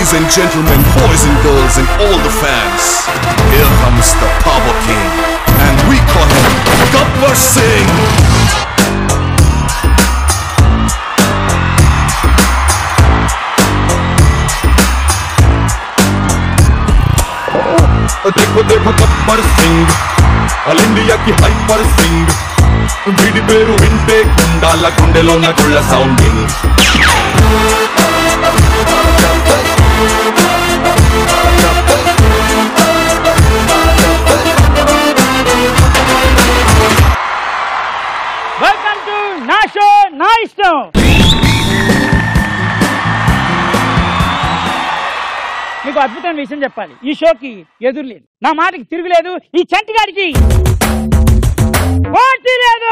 Ladies and gentlemen, boys and girls, and all the fans, here comes the Power King, and we call him Gabbar Singh. देखो देखो Gabbar Singh all ఇండియాకి hyper Singh వీడి పేరు వింటే గుండాల గుండెలో గుళ్ళ సౌండింగ్ వెల్కమ్ టు నా షో నా ఇష్టం మీకు అద్భుతమైన విషయం చెప్పాలి ఈ షోకి ఎదురు లేదు నా మాటకి తిరుగులేదు ఈ చంటిగాడికి పోటీ లేదు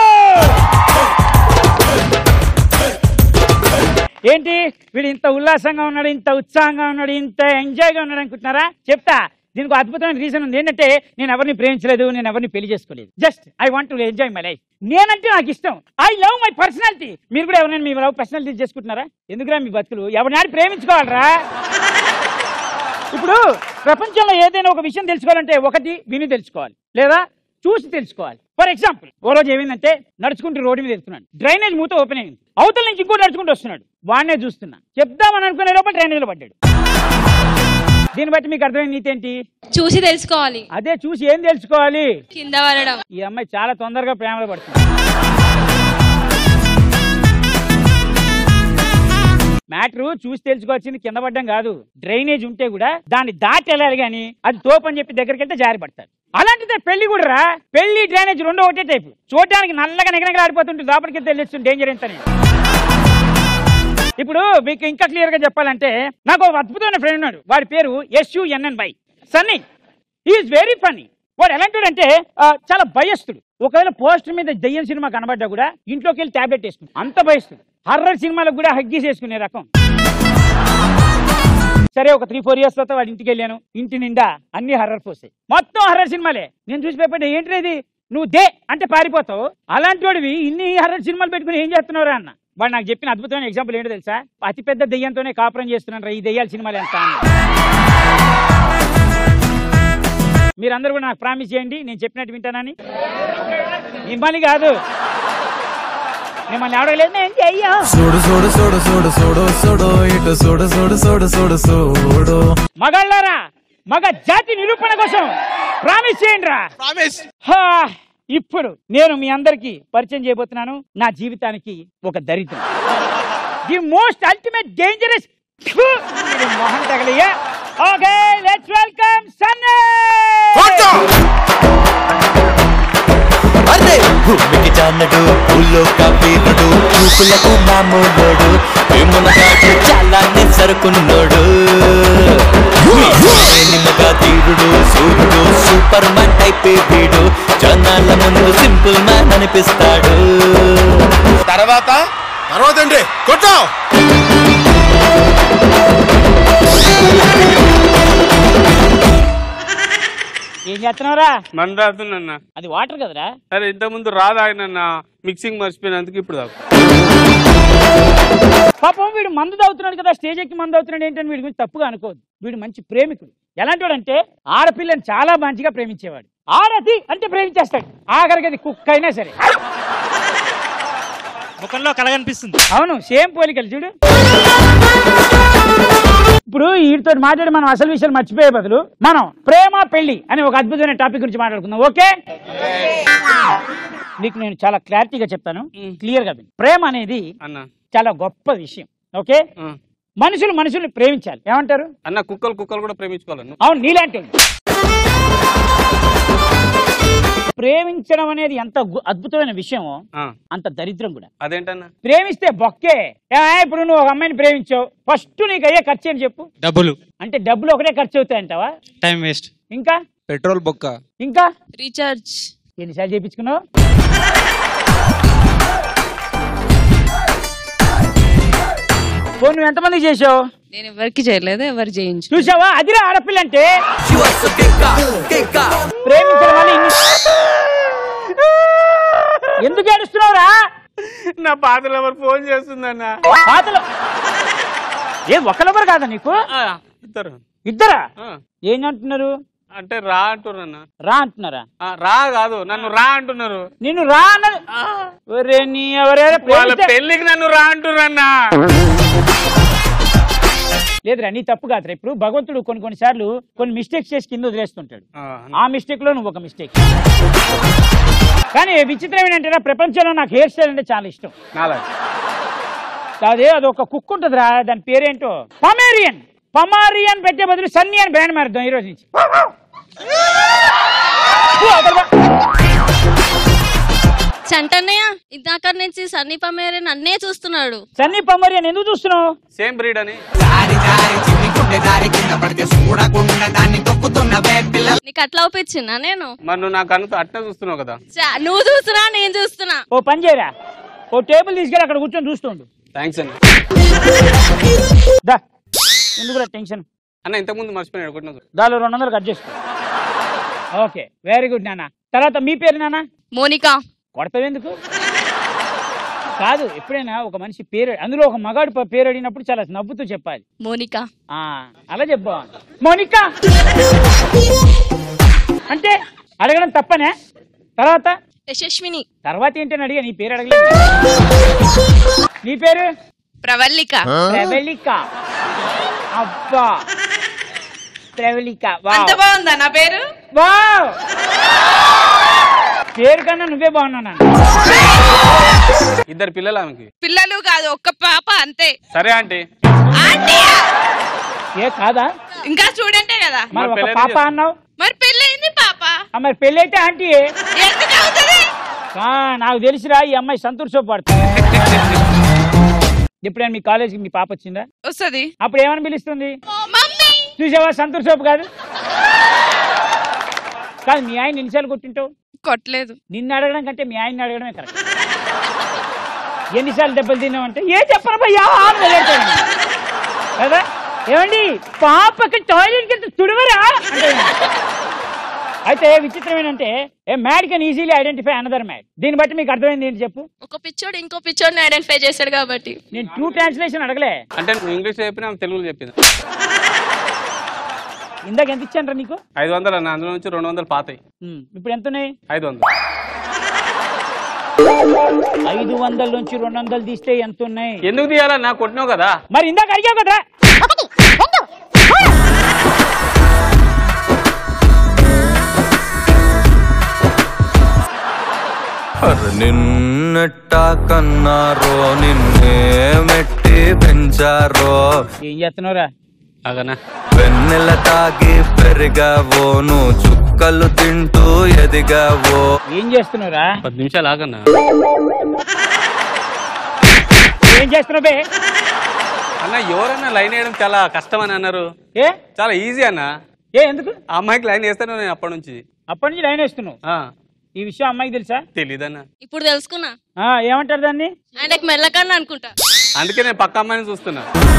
ఏంటి వీడు ఇంత ఉల్లాసంగా ఉన్నాడు ఇంత ఉత్సాహంగా ఉన్నాడు ఇంత ఎంజాయ్గా ఉన్నాడు అనుకుంటున్నారా చెప్తా దీనికి ఒక అద్భుతమైన రీజన్ ఉంది ఏంటంటే నేను ఎవరిని ప్రేమించలేదు నేను ఎవరిని పెళ్లి చేసుకోలేదు just I want to enjoy my life నేనంటే నాకు ఇష్టం ఐ లవ్ మై పర్సనాలిటీ మీరు కూడా ఎవరైనా మీ లవ్ పర్సనాలిటీ చేసుకుంటున్నారా ఎందుకురా మీ బతుకులు ఎవరినాడు ప్రేమించుకోవాలరా ఇప్పుడు ప్రపంచంలో ఏదైనా ఒక విషయం తెలుసుకోవాలంటే ఒకటి విని తెలుసుకోవాలి లేదా చూసి తెలుసుకోవాలి ఫర్ ఎగ్జాంపుల్ ఓ రోజు ఏమైందంటే నడుచుకుంటూ రోడ్డు మీద వెళ్తున్నాడు డ్రైనేజ్ మూత ఓపెన్ అయింది అవతల నుంచి ఇంకో నడుచుకుంటూ వస్తున్నాడు వాడినే చూస్తున్నా చెప్దామని అనుకునే లోపల డ్రైనేజ్లో పడ్డాడు దీన్ని బట్టి మీకు అర్థమైన నీతి ఏంటి చూసి తెలుసుకోవాలి అదే చూసి ఏం తెలుసుకోవాలి కింద పడడం ఈ అమ్మాయి చాలా తొందరగా ప్రేమలో పడుతుంది మ్యాటర్ చూసి తెలుసుకోవాల్సింది కింద పడ్డం కాదు డ్రైనేజ్ ఉంటే కూడా దాన్ని దాటి వెళ్ళాలి కానీ అది తోపని చెప్పి దగ్గరికి వెళ్తే జారి పడతారు అలాంటిదే పెళ్లి కూడా రా పెళ్లి డ్రైనేజ్ రెండో ఒకటే టైపు చూడడానికి నల్లగా నిగనగలాడిపోతుంటుంది లోపలికి వెళ్తే తెలుస్తుంది డేంజర్ ఎంతని ఇప్పుడు మీకు ఇంకా క్లియర్ గా చెప్పాలంటే నాకు ఒక అద్భుతమైన ఫ్రెండ్ ఉన్నాడు వాడి పేరు S U N N by Sunny is very funny వాడు ఎలాంటి అంటే చాలా భయస్తుడు ఒకవేళ పోస్టర్ మీద దయ్యం సినిమా కనబడ్డా కూడా ఇంట్లోకి వెళ్ళి టాబ్లెట్ వేసుకుంది అంత భయస్తుడు హర్రర్ సినిమాలకు కూడా హగ్గీస్ వేసుకునే రకం సరే ఒక త్రీ ఫోర్ ఇయర్స్ తర్వాత వాడి ఇంటికి వెళ్ళాను ఇంటి నిండా అన్ని హర్రర్ పోసాయి మొత్తం హర్రర్ సినిమాలే నేను చూసి భయపడ్డా ఏంటి ఇది నువ్వు దే అంటే పారిపోతావు అలాంటి వాడివి ఇన్ని హర్రర్ సినిమాలు పెట్టుకుని ఏం చేస్తున్నావురా అన్న వాడు నాకు చెప్పిన అద్భుతమైన ఎగ్జాంపుల్ ఏంటో తెలుసా అతిపెద్ద దెయ్యంతోనే కాపురం చేస్తున్నాను ఈ దెయ్యాల సినిమాలు ఎంత అని. మీరందరూ కూడా నాకు ప్రామిస్ చేయండి నేను చెప్పినట్టు వింటానని మిమ్మల్ని కాదు మిమ్మల్ని అడగలేదు నేను చెయ్యా చూడు చూడు చూడు చూడు చూడు చూడు ఇటు చూడు చూడు చూడు చూడు చూడు మగాళ్ళారా మగ జాతి నిరూపణ కోసం ప్రామిస్ చేయండి రా హా, ఇప్పుడు నేను మీ అందరికి పరిచయం చేయబోతున్నాను నా జీవితానికి ఒక దరిద్రం ది మోస్ట్ అల్టిమేట్ డేంజరస్ మొహం తగలయ్యా ఓకే లెట్స్ వెల్కమ్ సన్నీ అరే భూమికి జానడు పూలో కబీరుడు చూపులకు మామూలోడు వేమునగాడు చాలా సరుకున్నోడు నిమ్మగా తీరుడు సూర్యుడు సూపర్ మ్యాన్ టైప్ వీడు జనాల ముందు సింపుల్ మ్యాన్ అనిపిస్తాడు తర్వాత తర్వాత ఏంటి కొట్టావు ఏం చేస్తున్నావురా మన తాగుతున్నా అది వాటర్ కదరా అరే ఇంత ముందు రాదాగినన్న మిక్సింగ్ మర్చిపోయినందుకు ఇప్పుడు తాగు పాపం వీడు మందు తాగుతున్నాడు కదా స్టేజ్ ఎక్కి మందు అవుతున్నాడు ఏంటని వీడి గురించి తప్పుగా అనుకోవద్దు వీడు మంచి ప్రేమికుడు ఎలాంటి వాడంటే ఆడపిల్లని చాలా మంచిగా ప్రేమించేవాడు ఆడది అంటే ప్రేమించేస్తాడు ఆఖరికి అది కుక్క అయినా సరే ముఖంలో కలగనిపిస్తుంది అవును సేమ్ పోలికలు చూడు ఇప్పుడు వీటితో మాట్లాడి మనం అసలు విషయాలు మర్చిపోయే బదులు మనం ప్రేమ పెళ్లి అనే ఒక అద్భుతమైన టాపిక్ గురించి మాట్లాడుకుందాం ఓకే నీకు నేను చాలా క్లారిటీగా చెప్తాను క్లియర్ గా విను. ప్రేమ అనేది అన్న చాలా గొప్ప విషయం ఓకే ఆ. మనుషులు మనుషుల్ని ప్రేమించాలి ఏమంటారు అన్న కుక్కలు కుక్కలు కూడా ప్రేమించుకోవాలను అవును నీలాంటి వాడు. ప్రేమించడం అనేది ఎంత గు- అద్భుతమైన విషయమో ఆ, అంత దరిద్రం కూడా అదేంటన్నా ప్రేమిస్తే బొక్కే ఏ, ఇప్పుడు నువ్వు ఒక అమ్మాయిని ప్రేమించావు ఫస్ట్ నీకు అయ్యే ఖర్చు అని చెప్పు డబ్బులు అంటే డబ్బులు ఒకటే ఖర్చు అవుతాయంటావా టైం వేస్ట్ ఇంకా పెట్రోల్ బొక్క ఇంకా రీఛార్జ్ ఎన్నిసార్లు చేయించుకున్నావు ఫోన్ నువ్వు ఎంతమంది చేసావు నేను ఎవరికి చేయలేదు ఎవరు చేయించు చూసావా అదిరా ఆడపిల్ల అంటే ప్రేమించడం వల్ల ఇన్ని- ఎందుకు ఏడుస్తున్నావురా నా పాతలు ఎవరు ఫోన్ చేస్తుందన్న పాతలు ఏ ఒక్కలెవరు కాదా నీకు ఇద్దరు ఇద్దరా ఆ, ఏం అంటున్నారు అంటే రా అంటున్నా రా అంటున్నారా రా కాదు నన్ను రా అంటున్నారు నిన్ను రా అన్నది ఒరే నీ ఎవరైనా వాళ్ళ ప్రేమిస్తే- పెళ్లికి నన్ను రా అంటున్నా లేదురా నీ తప్పు కాదురా ఇప్పుడు భగవంతుడు కొన్ని కొన్ని సార్లు కొన్ని మిస్టేక్స్ చేసి కింద వదిలేస్తుంటాడు ఆ మిస్టేక్ లో నువ్వు ఒక మిస్టేక్ కానీ విచిత్రం ఏంటంటే ప్రపంచంలో నాకు హెయిర్ స్టైల్ అంటే చాలా ఇష్టం నాలా అదే అది ఒక కుక్ ఉంటుందిరా దాని పేరేంటో పమేరియన్ పమారియన్ పెట్టే బదులు సన్నీ అని బ్రాండ్ మారుద్దాం ఈ రోజు నుంచి చంటన్నయ్య ఇందాక నుంచి సన్నీప మేరే నన్నే చూస్తున్నాడు సన్నీ పమరియన్ ఎందుకు చూస్తున్నావు సేమ్ బ్రీడ్ అని నీకు అట్లా ఒప్పించినా నేను మరి నువ్వు నాకు అను అట్నే చూస్తున్నావు కదా చా, నువ్వు చూస్తున్నా నేను చూస్తున్నా ఓ పని చేయరా ఓ టేబుల్ తీసుకెళ్ళి అక్కడ కూర్చొని చూస్తుండు థ్యాంక్స్ అండి దా ఎందుకు టెన్షన్ అన్న ఇంతకుముందు మర్చిపోయాను అనుకుంటున్నా దాలో రెండు వందలు కట్ చేసుకో ఓకే వెరీ గుడ్ నాన్న తర్వాత మీ పేరు నాన్న మోనికా కొడతావు ఎందుకు కాదు ఎప్పుడైనా ఒక మనిషి పేరు అందులో ఒక మగాడు ప- పేరు అడిగినప్పుడు చాలా నవ్వుతూ చెప్పాలి మోనికా ఆ అలా చెప్పా మోనికా అంటే అడగడం తప్పనే తర్వాత యశస్విని తర్వాత ఏంటని అడిగా నీ పేరు అడగలేదు నీ పేరు ప్రవల్లిక ప్రవళిక అబ్బా ప్రవళిక అంత వావ్ బాగుందా నా పేరు వావ్ పేరు కన్నా నువ్వే బాగున్నాను ఇద్దరు పిల్లలు ఆమెకి పిల్లలు కాదు ఒక్క పాప అంతే సరే ఆంటీ ఏ కాదా ఇంకా చూడంటే కదా మరి ఒక పెళ్ళైతే పాప చేస్తా. అన్నావు మరి పెళ్ళయింది పాప ఆ, మరి పెళ్ళి అయితే ఆంటీ ఎందుకు అవుతుంది నాకు తెలిసిరా ఈ అమ్మాయి సంతూర్ సోప్ పడుతుంది ఎప్పుడైనా మీ కాలేజీకి మీ పాప వచ్చిందా వస్తుంది అప్పుడు ఏమని పిలుస్తుంది మమ్మీ చూసావా సంతూర్ సోప్ కాదు కాదు మీ ఆయన ఎన్నిసార్లు కొట్టింటావు కొట్టలేదు నిన్ను అడగడం కంటే మీ ఆయన్ని అడగడమే కరెక్ట్ ఎన్నిసార్లు దెబ్బలు తిన్నావంటే ఏ చెప్పను భయ్యా అని మొదలెడతాడు. కదా ఏమండి పాపకి టాయిలెట్ కి తుడవరా అంటే అయితే విచిత్రం ఏంటంటే a mad can easily identify another mad దీన్ని బట్టి మీకు అర్థమైంది ఏంటి చెప్పు ఒక పిచ్చోడు ఇంకో పిచ్చోడిని ఐడెంటిఫై చేశాడు కాబట్టి నేను ట్రూ ట్రాన్స్లేషన్ అడగలే అంటే నువ్వు ఇంగ్లీష్ చెప్పినా ఆమె తెలుగులో చెప్పింది ఇందాక ఎంత ఇచ్చాను నీకు ఐదు వందలు అన్న అందులో నుంచి రెండు వందలు పాతాయి ఉమ్, ఇప్పుడు ఎంత ఉన్నాయి ఐదు వందలు ఐదు వందల నుంచి రెండు వందలు తీస్తే ఎంత ఉన్నాయి ఎందుకు తీయాలా నాకు కొట్టినావు కదా మరి ఇందాక అడిగావు కదా అరే నిన్నట్టా కన్నారో నిన్నే మెట్టి పెంచారో ఏం చేస్తున్నావురా అగనా వెన్నెల తాగి పెరిగావో నువ్వు చుక్కలు తింటూ ఎదిగావో ఏం చేస్తున్నావురా పది నిమిషాలు ఆగన్నా ఏం చేస్తున్నావు బే అన్న ఎవరన్నా లైన్ వేయడం చాలా కష్టం అని అన్నారు ఏ చాలా ఈజీ అన్న ఏ ఎందుకు ఆ అమ్మాయికి లైన్ వేస్తాను నేను అప్పటి నుంచి అప్పటి నుంచి లైన్ వేస్తున్నావు ఆ, ఈ విషయం అమ్మాయికి తెలుసా తెలీదన్న ఇప్పుడు తెలుసుకున్నా ఆ, ఏమంటారు దాన్ని ఆయనకు మెల్లకన్నా అనుకుంటా అందుకే నేను పక్క అమ్మాయిని చూస్తున్నా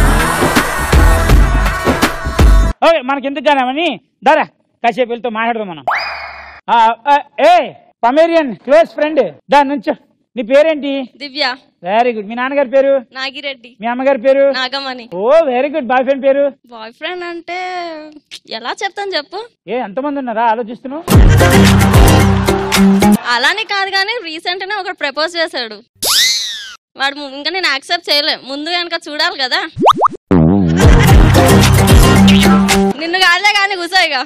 ఓకే మనకి ఎందుకు కానామని దారా కాసేపు వెళ్తూ మాట్లాడదాం మనం ఆ, ఆ, ఏ పమేరియన్ క్లోజ్ ఫ్రెండ్ దాని నుంచి నీ పేరేంటి దివ్య వెరీ గుడ్ మీ నాన్నగారి పేరు నాగిరెడ్డి మీ అమ్మగారి పేరు Nagamani oh very good boy friend పేరు బాయ్ ఫ్రెండ్ అంటే ఎలా చెప్తాను చెప్పు ఏ ఎంతమంది ఉన్నారా ఆలోచిస్తున్నావు అలానే కాదు కానీ రీసెంట్ గా ఒకడు ప్రపోజ్ చేశాడు వాడు ము- ఇంకా నేను యాక్సెప్ట్ చేయలే ముందు కనుక చూడాలి కదా నిన్ను కాదులే కానీ కూసాయిగా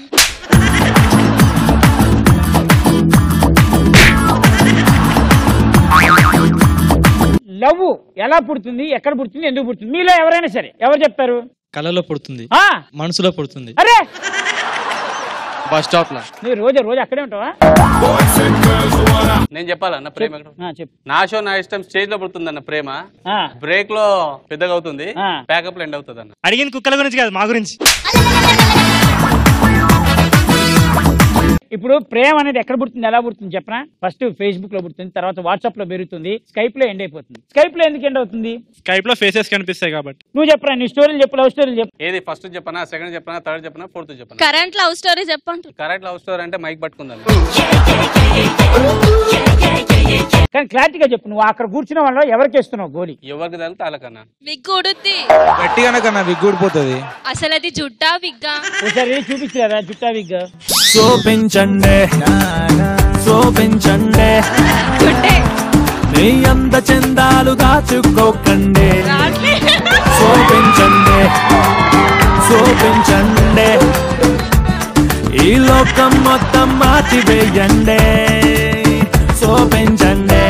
లవ్ ఎలా పుడుతుంది ఎక్కడ పుడుతుంది ఎందుకు పుడుతుంది మీలో ఎవరైనా సరే ఎవరు చెప్తారు కళలో పుడుతుంది ఆ మనసులో పుడుతుంది అరే బస్ స్టాప్ లో నువ్వు రోజు రోజు అక్కడే ఉంటావా నేను చెప్పాలన్న ప్రేమ ఎక్కడ? ఆ, చెప్పు నా షో నా ఇష్టం స్టేజ్ లో పుడుతుందన్న ప్రేమ ఆ, బ్రేక్ లో పెద్దగా అవుతుంది ఆ. ప్యాకప్ లో ఎండ్ అవుతుంది అన్న అడిగింది కుక్కల గురించి కాదు మా గురించి ఇప్పుడు ప్రేమ అనేది ఎక్కడ పుడుతుంది ఎలా పుడుతుంది చెప్పనా ఫస్ట్ ఫేస్బుక్ లో పుడుతుంది తర్వాత వాట్సాప్ లో పెరుగుతుంది స్కైప్ లో ఎండ్ అయిపోతుంది స్కైప్ లో ఎందుకు ఎండ్ అవుతుంది స్కైప్ లో ఫేసెస్ కనిపిస్తాయి కాబట్టి నువ్వు చెప్పరా నీ స్టోరీలు చెప్పు లవ్ స్టోరీలు చెప్పు ఏది ఫస్ట్ చెప్పనా సెకండ్ చెప్పనా థర్డ్ చెప్పనా ఫోర్త్ చెప్పనా కరెంట్ లవ్ స్టోరీ చెప్పండి కరెక్ట్ లవ్ స్టోరీ అంటే మైక్ పట్టుకుందాం కానీ క్లారిటీగా చెప్పు నువ్వు అక్కడ కూర్చున్న వాళ్ళలో ఎవరికి వేస్తున్నావు గోలి ఎవరికి తగిలితే వాళ్ళకన్నా విగ్ ఉడుద్ది గట్టిగానే కన్నా విగ్గుడిపోతుంది అసలు అది జుట్టా విగ్గా ఒకసారి చూపించారా జుట్టా విగ్ చూపించండి చూపించండి జుట్టే నీ అంద చందాలు దాచుకోకండి రాట్లే చూపించండి చూపించండి ఈ లోకం మొత్తం మార్చివేయండి చూపించండి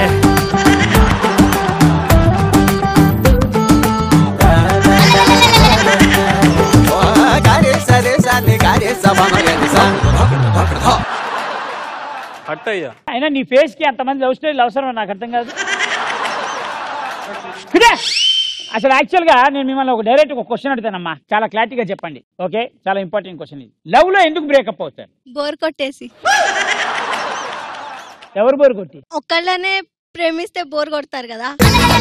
అట్టయ్యా అయినా నీ ఫేస్ కి అంతమంది లవ్ స్టోరీలు అవసరం నాకు అర్థం కాదు కుదే! అసలు యాక్చువల్ గా నేను మిమ్మల్ని ఒక డైరెక్ట్ ఒక క్వశ్చన్ అడుగుతానమ్మా చాలా క్లారిటీగా చెప్పండి ఓకే చాలా ఇంపార్టెంట్ క్వశ్చన్ ఇది లవ్ లో ఎందుకు బ్రేకప్ అవుతారు బోర్ కొట్టేసి ఎవరు బోరు కొట్టి ఒక్కళ్ళనే ప్రేమిస్తే బోర్ కొడతారు కదా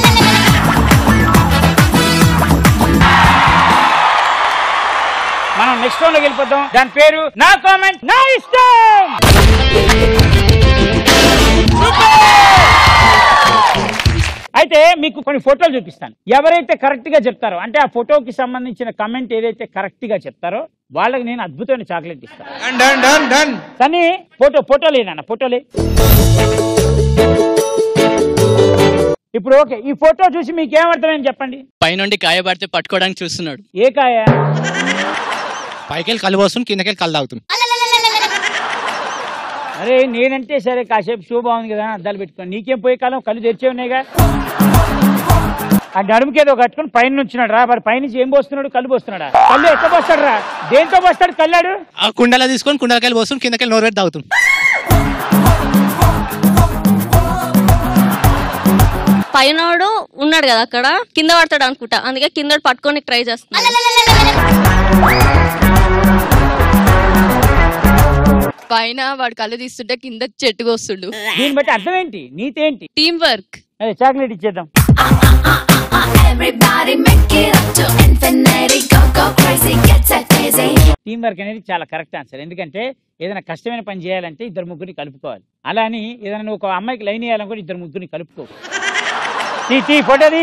మనం నెక్స్ట్ రౌండ్ లోకి వెళ్ళిపోతాం దాని పేరు నా కామెంట్ నా ఇష్టం అయితే మీకు కొన్ని ఫోటోలు చూపిస్తాను ఎవరైతే కరెక్ట్ గా చెప్తారో అంటే ఆ ఫోటోకి సంబంధించిన కమెంట్ ఏదైతే కరెక్ట్ గా చెప్తారో వాళ్ళకి నేను అద్భుతమైన చాక్లెట్ ఇస్తాను డన్ డన్ డన్ కానీ ఫోటో ఫోటోలే నాన్న ఫోటోలే ఇప్పుడు ఓకే ఈ ఫోటో చూసి మీకు ఏమర్థమైంది చెప్పండి పైనుండి కాయబడితే పట్టుకోవడానికి చూస్తున్నాడు ఏ కాయ పైకెళ్ళి కళ్ళు పోస్తుంది కిందకెళ్ళి కళ్ళు తాగుతుంది అరే నేనంటే సరే కాసేపు షూ బాగుంది కదా అని అద్దాలు పెట్టుకోండి నీకేం పోయే కాలం కళ్ళు తెరిచే ఉన్నాయిగా ఆ నడుముకి ఏదో కట్టుకుని పైన నుంచున్నాడు రా మరి పైనుంచి ఏం పోస్తున్నాడు కళ్ళు పోస్తున్నాడా కళ్ళు ఎట్లా పోస్తాడు రా దేంతో పోస్తాడు కళ్ళాడు ఆ కుండలో తీసుకొని కుండలకెళ్ళి పోస్తుంది కిందకెళ్ళి నోరు పెట్టి తాగుతుంది పైనోడు ఉన్నాడు కదా అక్కడ కింద పడతాడు అనుకుంటా అందుకే కింద పట్టుకొని ట్రై చేస్తున్నాడు పైన వాడు కళ్ళు తీస్తుంటే కింద చెట్టుకు వస్తుండు దీన్ని బట్టి అర్థం ఏంటి నీతి ఏంటి టీం వర్క్ అదే చాక్లెట్ ఇచ్చేద్దాం టీం వర్క్ అనేది చాలా కరెక్ట్ ఆన్సర్ ఎందుకంటే ఏదైనా కష్టమైన పని చేయాలంటే ఇద్దరు ముగ్గురిని కలుపుకోవాలి అలా అని ఏదైనా నువ్వు ఒక అమ్మాయికి లైన్ వేయాలనుకో ఇద్దరు ముగ్గురిని కలుపుకో తీ తీ ఫోటోది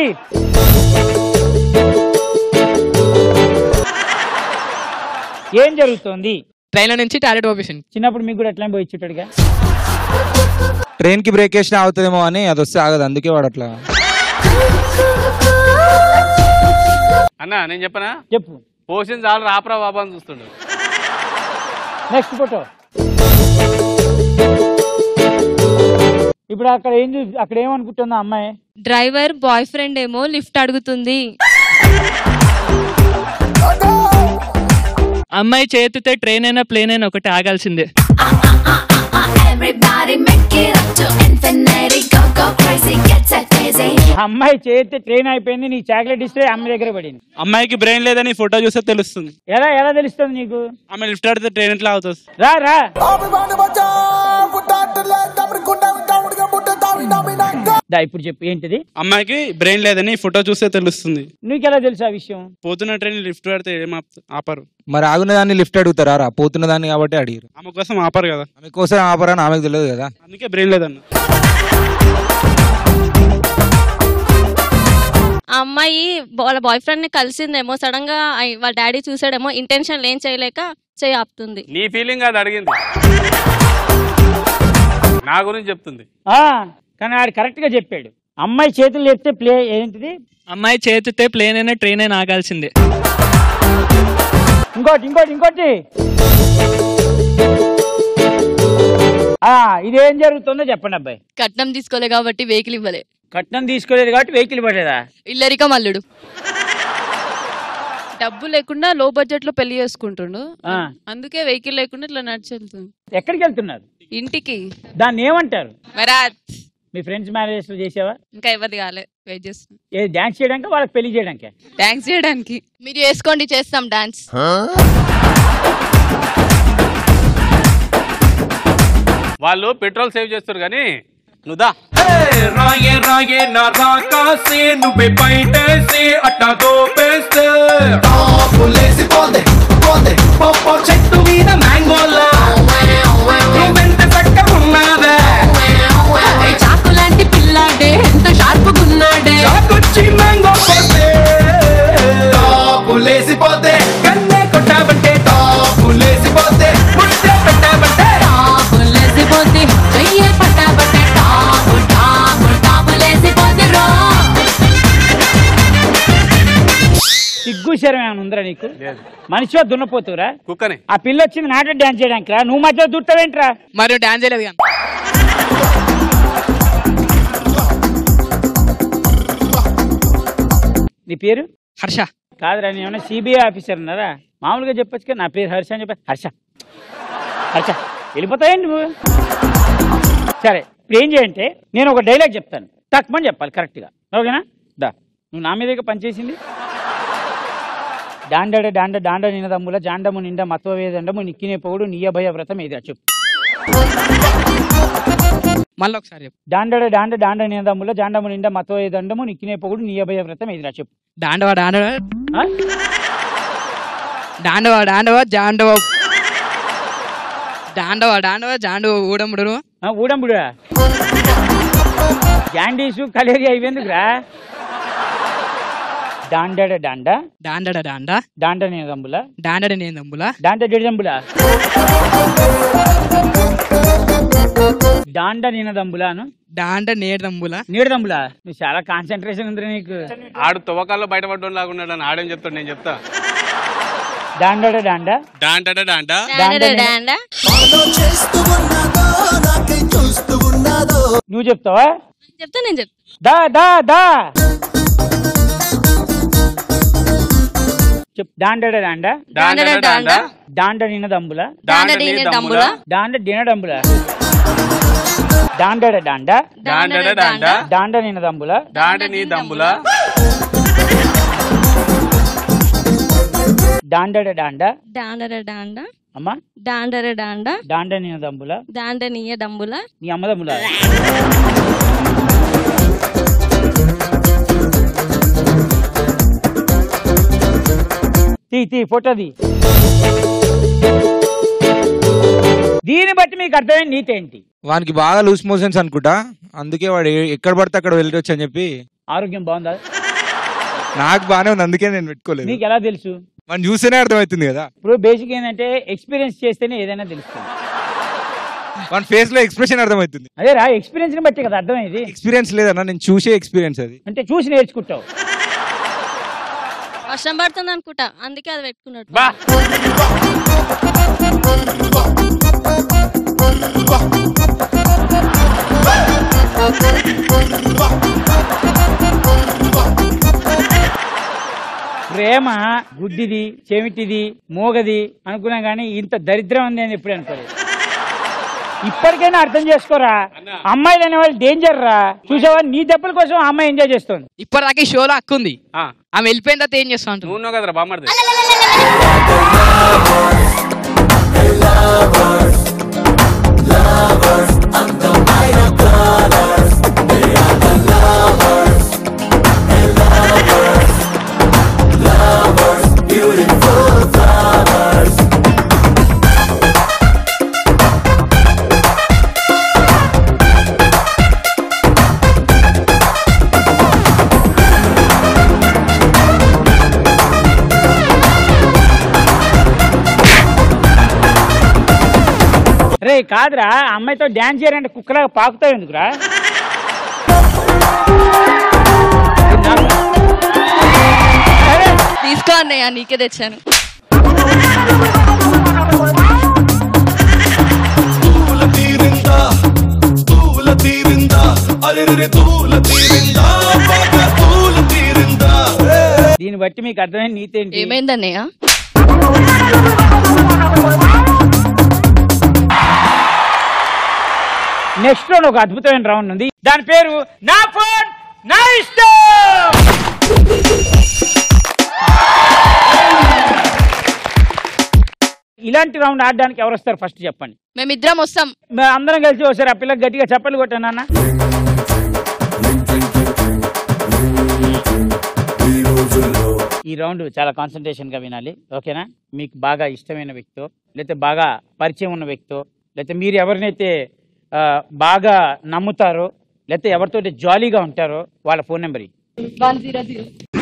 ఏం జరుగుతోంది ట్రైన్ నుంచి టాయిలెట్ పంపించింది చిన్నప్పుడు మీకు కూడా ఎట్లా పోయి ఇచ్చుంటాడుగా ట్రైన్ కి బ్రేక్ వేసినా అవుతుందేమో అని అది వస్తే ఆగదు అందుకే వాడు అట్లా అన్నా నేను చెప్పనా చెప్పు పోసిన చాలు రాపరా బాబా అని చూస్తుండు నెక్స్ట్ ఫోటో ఇప్పుడు అక్కడ ఏం చూ అక్కడ ఏమనుకుంటుందా అమ్మాయి డ్రైవర్ బాయ్ ఫ్రెండ్ ఏమో లిఫ్ట్ అడుగుతుంది అమ్మాయి చేతితే ట్రైన్ అయినా ప్లేన్ అయినా ఒకటి ఆగాల్సిందే అమ్మాయి చేస్తే ట్రైన్ అయిపోయింది నీ చాక్లెట్ ఇస్తే అమ్మాయి దగ్గర పడింది అమ్మాయికి బ్రెయిన్ లేదని ఫోటో చూస్తే తెలుస్తుంది ఎలా ఎలా తెలుస్తుంది నీకు ఆమె లిఫ్ట్ ఆడితే ట్రైన్ ఎట్లా అవుతుంది రా రా దా ఇప్పుడు చెప్పు ఏంటిది అమ్మాయికి బ్రెయిన్ లేదని ఫోటో చూస్తే తెలుస్తుంది నీకెలా తెలుసు ఆ విషయం పోతున్న ట్రైన్ లిఫ్ట్ ఆడితే ఏం ఆప్- ఆపరు మరి ఆగున్న దాన్ని లిఫ్ట్ అడుగుతారా రా పోతున్న దాన్ని కాబట్టి అడిగారు ఆమె కోసం ఆపరు కదా ఆమె కోసం ఆపరని ఆమెకు తెలియదు కదా అందుకే బ్రెయిన్ లేదన్న ఆ అమ్మాయి వాళ్ళ బాయ్ ఫ్రెండ్ ని కలిసిందేమో సడన్ గా ఐ- వాళ్ళ డాడీ చూసాడేమో ఇంటెన్షన్ ఏం చేయలేక చేయి ఆపుతుంది నీ ఫీలింగ్ అది అడిగింది నా గురించి చెప్తుంది ఆ కానీ ఆడు కరెక్ట్ గా చెప్పాడు అమ్మాయి చేతులు లేపితే ప్లే ఏంటిది అమ్మాయి చేతితే ప్లేన్ అయినా ట్రైన్ అయినా ఆగాల్సిందే ఇంకోటి ఇంకోటి ఇంకోటి ఆ ఇదేం జరుగుతుందో చెప్పండి అబ్బాయి కట్నం తీసుకోలే కాబట్టి వెహికల్ ఇవ్వలే కట్నం తీసుకోలేదు కాబట్టి వెహికల్ పడేదా ఇల్లరిక మల్లుడు డబ్బు లేకుండా లో బడ్జెట్ లో పెళ్లి చేసుకుంటుండు ఆ. అందుకే వెహికల్ లేకుండా ఇట్లా నడిచి వెళ్తుంది ఎక్కడికి వెళ్తున్నారు ఇంటికి దాన్ని ఏమంటారు మరాత్ మీ ఫ్రెండ్స్ మ్యారేజ్ లో చేసావా ఇంకా ఎవరిది కాలే వెయిట్ చేస్తున్నాం ఏ డాన్స్ చేయడానికి వాళ్ళకి పెళ్లి చేయడానికి డాన్స్ చేయడానికి మీరు చేసుకోండి చేస్తాం డాన్స్ వాళ్ళు పెట్రోల్ సేవ్ చేస్తారు కానీ నువ్వుదా రాయే రాయే నా రాకాసే నువ్వే బయటేసి అట్టా దోపేస్తే పులేసి పోందే పోందే పప్ప చెట్టు మీద మ్యాంగోలా నువ్వెంత చక్క ఉన్నావే చాకు లాంటి పిల్ల శరం ఏమైనా ఉందిరా నీకు మనిషి దున్నపోతురా కుక్కనే ఆ పిల్ల వచ్చింది నాట డాన్స్ చేయడానికి రా నువ్వు మధ్యలో దూడతావేంట్రా మరి డాన్స్ చేయలేదు కానీ నీ పేరు హర్ష కాదురా నేను ఏమన్నా సిబిఐ ఆఫీసర్ ఉన్నారా మామూలుగా చెప్పొచ్చు కదా నా పేరు హర్ష అని చెప్పి హర్ష హర్ష వెళ్ళిపోతాయండి నువ్వు సరే ఇప్పుడు ఏం చేయంటే నేను ఒక డైలాగ్ చెప్తాను తక్కువని చెప్పాలి కరెక్ట్గా ఓకేనా దా నువ్వు నా మీదే పనిచేసింది డాండడ డాండ డాండ నినదమ్ముల జాండము నిండా మత్వ వేదండము నిక్కినే పొగుడు నీయ భయ వ్రతం ఏది చెప్పు మళ్ళీ ఒకసారి చెప్పు డాండడ డాండ డాండ నినదమ్ముల జాండము నిండా మత్వ వేదండము నిక్కినే పొగుడు నీయ భయ వ్రతం ఏదిరా చెప్పు డాండవా డాండవా ఆ? డాండవా డాండవా జాండవా డాండవా డాండవా జాండవ ఊడముడు ఆ, ఊడంబుడా జాండీసు కలేరి అయిపోయిందిరా డాండడ డాండ డాండడ డాండ డాండ నినదమ్ముల డాండడ నేందంబుల డాండ డిడంబుల డాండ నినదంబులాను డాండ నేడంబుల నీడదంబుల నువ్వు చాలా కాన్సన్ట్రేషన్ ఉంది నీకు ఆడు తువ్వకాల్లో బయటపడ్డం లాగున్నాడు అని ఆడేం చెప్తాడు నేను చెప్తా డాండడ డాండ డాంటా డాంటా డాండా డాండా నువ్వు చెప్తావా చెప్తా నేను చెప్తా దా దా దా చెప్ డాండడ డాండ డాండా డాండా డాండ నినదంబుల డాండా డీనే దంబుల డాండ డినడంబుల డాండడ డాండ డాంటా డాంటా డాండ నినదంబుల డాంట నీ దమ్ముల డాండడ డాండ డాండర డాండా అమ్మా డాండర డాండా డాండ నినదంబుల దాండ నీయ దంబుల నీ అమ్మదమ్ముల తీ తీ ఫోటో తీ దీన్ని బట్టి మీకు అర్థమైన నీతి ఏంటి వానికి బాగా లూజ్ మోషన్స్ అనుకుంటా అందుకే వాడు ఏ- ఎక్కడ పడితే అక్కడ వెళ్ళొచ్చు అని చెప్పి ఆరోగ్యం బాగుందా నాకు బానే ఉంది అందుకే నేను పెట్టుకోలేదు నీకు ఎలా తెలుసు మనం చూస్తేనే అర్థమవుతుంది కదా ఇప్పుడు బేసిక్ ఏంటంటే ఎక్స్పీరియన్స్ చేస్తేనే ఏదైనా తెలుస్తుంది మన ఫేస్ లో ఎక్స్ప్రెషన్ అర్థమవుతుంది అదే రా ఎక్స్పీరియన్స్ ని బట్టి కదా అర్థమైంది ఎక్స్పీరియన్స్ లేదన్నా నేను చూసే ఎక్స్పీరియన్స్ అది అంటే చూసి నేర్చుకుంటావు వర్షం పడుతుంది అనుకుంటా అందుకే అది పెట్టుకున్నాడు బా ప్రేమ గుడ్డిది చెవిటిది మోగది అనుకున్నా కానీ ఇంత దరిద్రం ఉంది అని ఎప్పుడు అనుకోలేదు ఇప్పటికైనా అర్థం చేసుకోరా అమ్మాయిలు అనే వాళ్ళు డేంజర్ రా చూసావా నీ దెబ్బల కోసం ఆ అమ్మాయి ఎంజాయ్ చేస్తుంది ఇప్పటిదాకా ఈ షోలో హక్కు ఉంది ఆ, ఆమె వెళ్ళిపోయిన తర్వాత ఏం చేస్తా అంటుంది నువ్వు ఉన్నావు కదరా బామ్మర్ది రే కాదురా ఆ అమ్మాయితో డాన్స్ చేయాలంటే కుక్కలాగా పాకుతావు ఎందుకురా అరే, తీసుకో అన్నయ్య నీకే తెచ్చాను తూల తీరిందా తూల తీరిందా అరే తూల తీరిందా బాగా తూల తీరిందా దీన్ని బట్టి మీకు అర్థమైన నీతి ఏంటి ఏమైంది అన్నయ్య నెక్స్ట్ రౌండ్ ఒక అద్భుతమైన రౌండ్ ఉంది దాని పేరు నా ఫోన్ నా ఇష్టం ఇలాంటి రౌండ్ ఆడడానికి ఎవరు వస్తారు ఫస్ట్ చెప్పండి మేమిద్దరం వస్తాం మేము అందరం కలిసి ఒకసారి ఆ పిల్లకి గట్టిగా చప్పలు కొట్టాను అన్న ఈ రౌండ్ చాలా కాన్సన్ట్రేషన్ గా వినాలి ఓకేనా మీకు బాగా ఇష్టమైన వ్యక్తో లేకపోతే బాగా పరిచయం ఉన్న వ్యక్తో లేకపోతే మీరు ఎవరినైతే ఆ, బాగా నమ్ముతారో లేకపోతే ఎవరితో జాలీగా ఉంటారో వాళ్ళ phone number one zero zero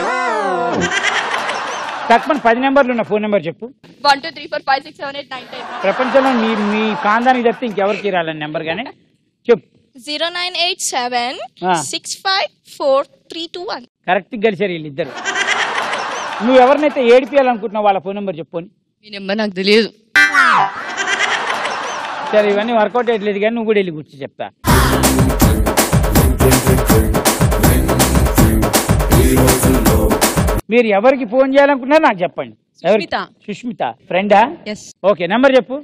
తక్కువ పది నెంబర్లు ఉన్న ఫోన్ నెంబర్ చెప్పు one two three four five six seven eight nine ten ప్రపంచంలో మీ మీ కాందానికి తప్పితే ఇంకెవరికి రాలని నెంబర్ కానీ చెప్పు zero nine eight seven ah. Six five four three two one correct కలిసారు వీళ్ళిద్దరు నువ్వు ఎవరినైతే ఏడిపియాలనుకుంటున్నావు వాళ్ళ ఫోన్ నెంబర్ చెప్పు మీ నెంబర్ నాకు తెలియదు సరే ఇవన్నీ వర్కౌట్ అయ్యట్లేదు కానీ నువ్వు కూడా వెళ్ళి కూర్చో చెప్తా మీరు ఎవరికి ఫోన్ చేయాలనుకున్నారో నాకు చెప్పండి ఎవరికి? సుష్మిత. సుష్మిత ఫ్రెండా ఎస్ ఓకే నెంబర్ చెప్పు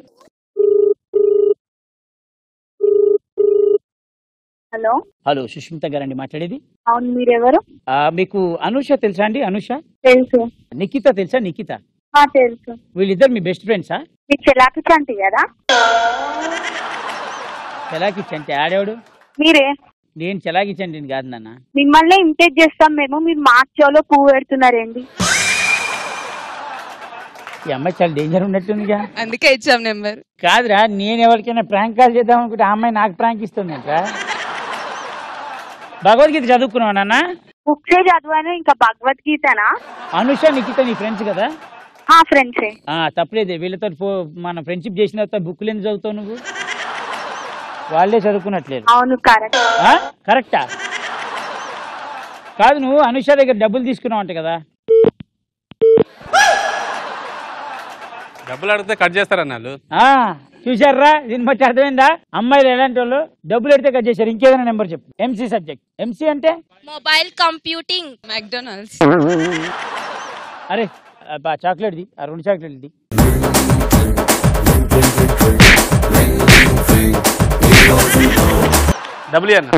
హలో హలో సుష్మిత గారండి మాట్లాడేది అవును మీరెవరు ఆ, మీకు అనుష తెలుసా అండి అనుష తెలుసు నిఖిత తెలుసా నిఖిత ఆ, తెలుసు వీళ్ళిద్దరు మీ బెస్ట్ ఫ్రెండ్సా మీ చెలాకి చంటి కదా చెలాకిచ్చంటే ఆడేవాడు మీరే నేను చెలాకిచ్చండి కాదు నాన్న మిమ్మల్ని ఇమిటేట్ చేస్తాం మేము మీరు మా చెవులో పువ్వు పెడుతున్నారేంటి ఈ అమ్మాయి చాలా డేంజర్ ఉన్నట్టుందిగా అందుకే ఇచ్చాం నెంబర్ కాదురా నేను ఎవరికైనా ప్రాంక్ కాల్ చేద్దాం అనుకుంటే ఆ అమ్మాయి నాకు ప్రాంక్ ఇస్తుందంటరా భగవద్గీత చదువుకున్నావు నాన్న బుక్సే చదివాను ఇంకా భగవద్గీతనా అనుష నిఖిత నీ ఫ్రెండ్స్ కదా ఆ ఫ్రెండ్సే ఆ తప్పలేదే వీళ్ళతో ఫో- మన ఫ్రెండ్షిప్ చేసిన తర్వాత బుక్లు ఎందుకు చదువుతావు నువ్వు వాళ్ళే చదువుకున్నట్లేదు అవును కరెక్ట్ ఆ? కరెక్టా కాదు నువ్వు అనుష దగ్గర డబ్బులు తీసుకున్నావు అంట కదా డబ్బులు అడిగితే కట్ చేస్తారన్న వాళ్ళు ఆ చూసారా దీన్ని బట్టి అర్థమైందా అమ్మాయిలు ఎలాంటి వాళ్ళు డబ్బులు ఎడితే కట్ చేశారు ఇంకేదైనా నెంబర్ చెప్పు ఎంసీ సబ్జెక్ట్ ఎంసీ అంటే మొబైల్ కంప్యూటింగ్ మెక్డొనాల్డ్స్ అరే అబ్బా చాక్లెట్ది ఆ రెండు చాక్లెట్ది డబ్బులు అన్న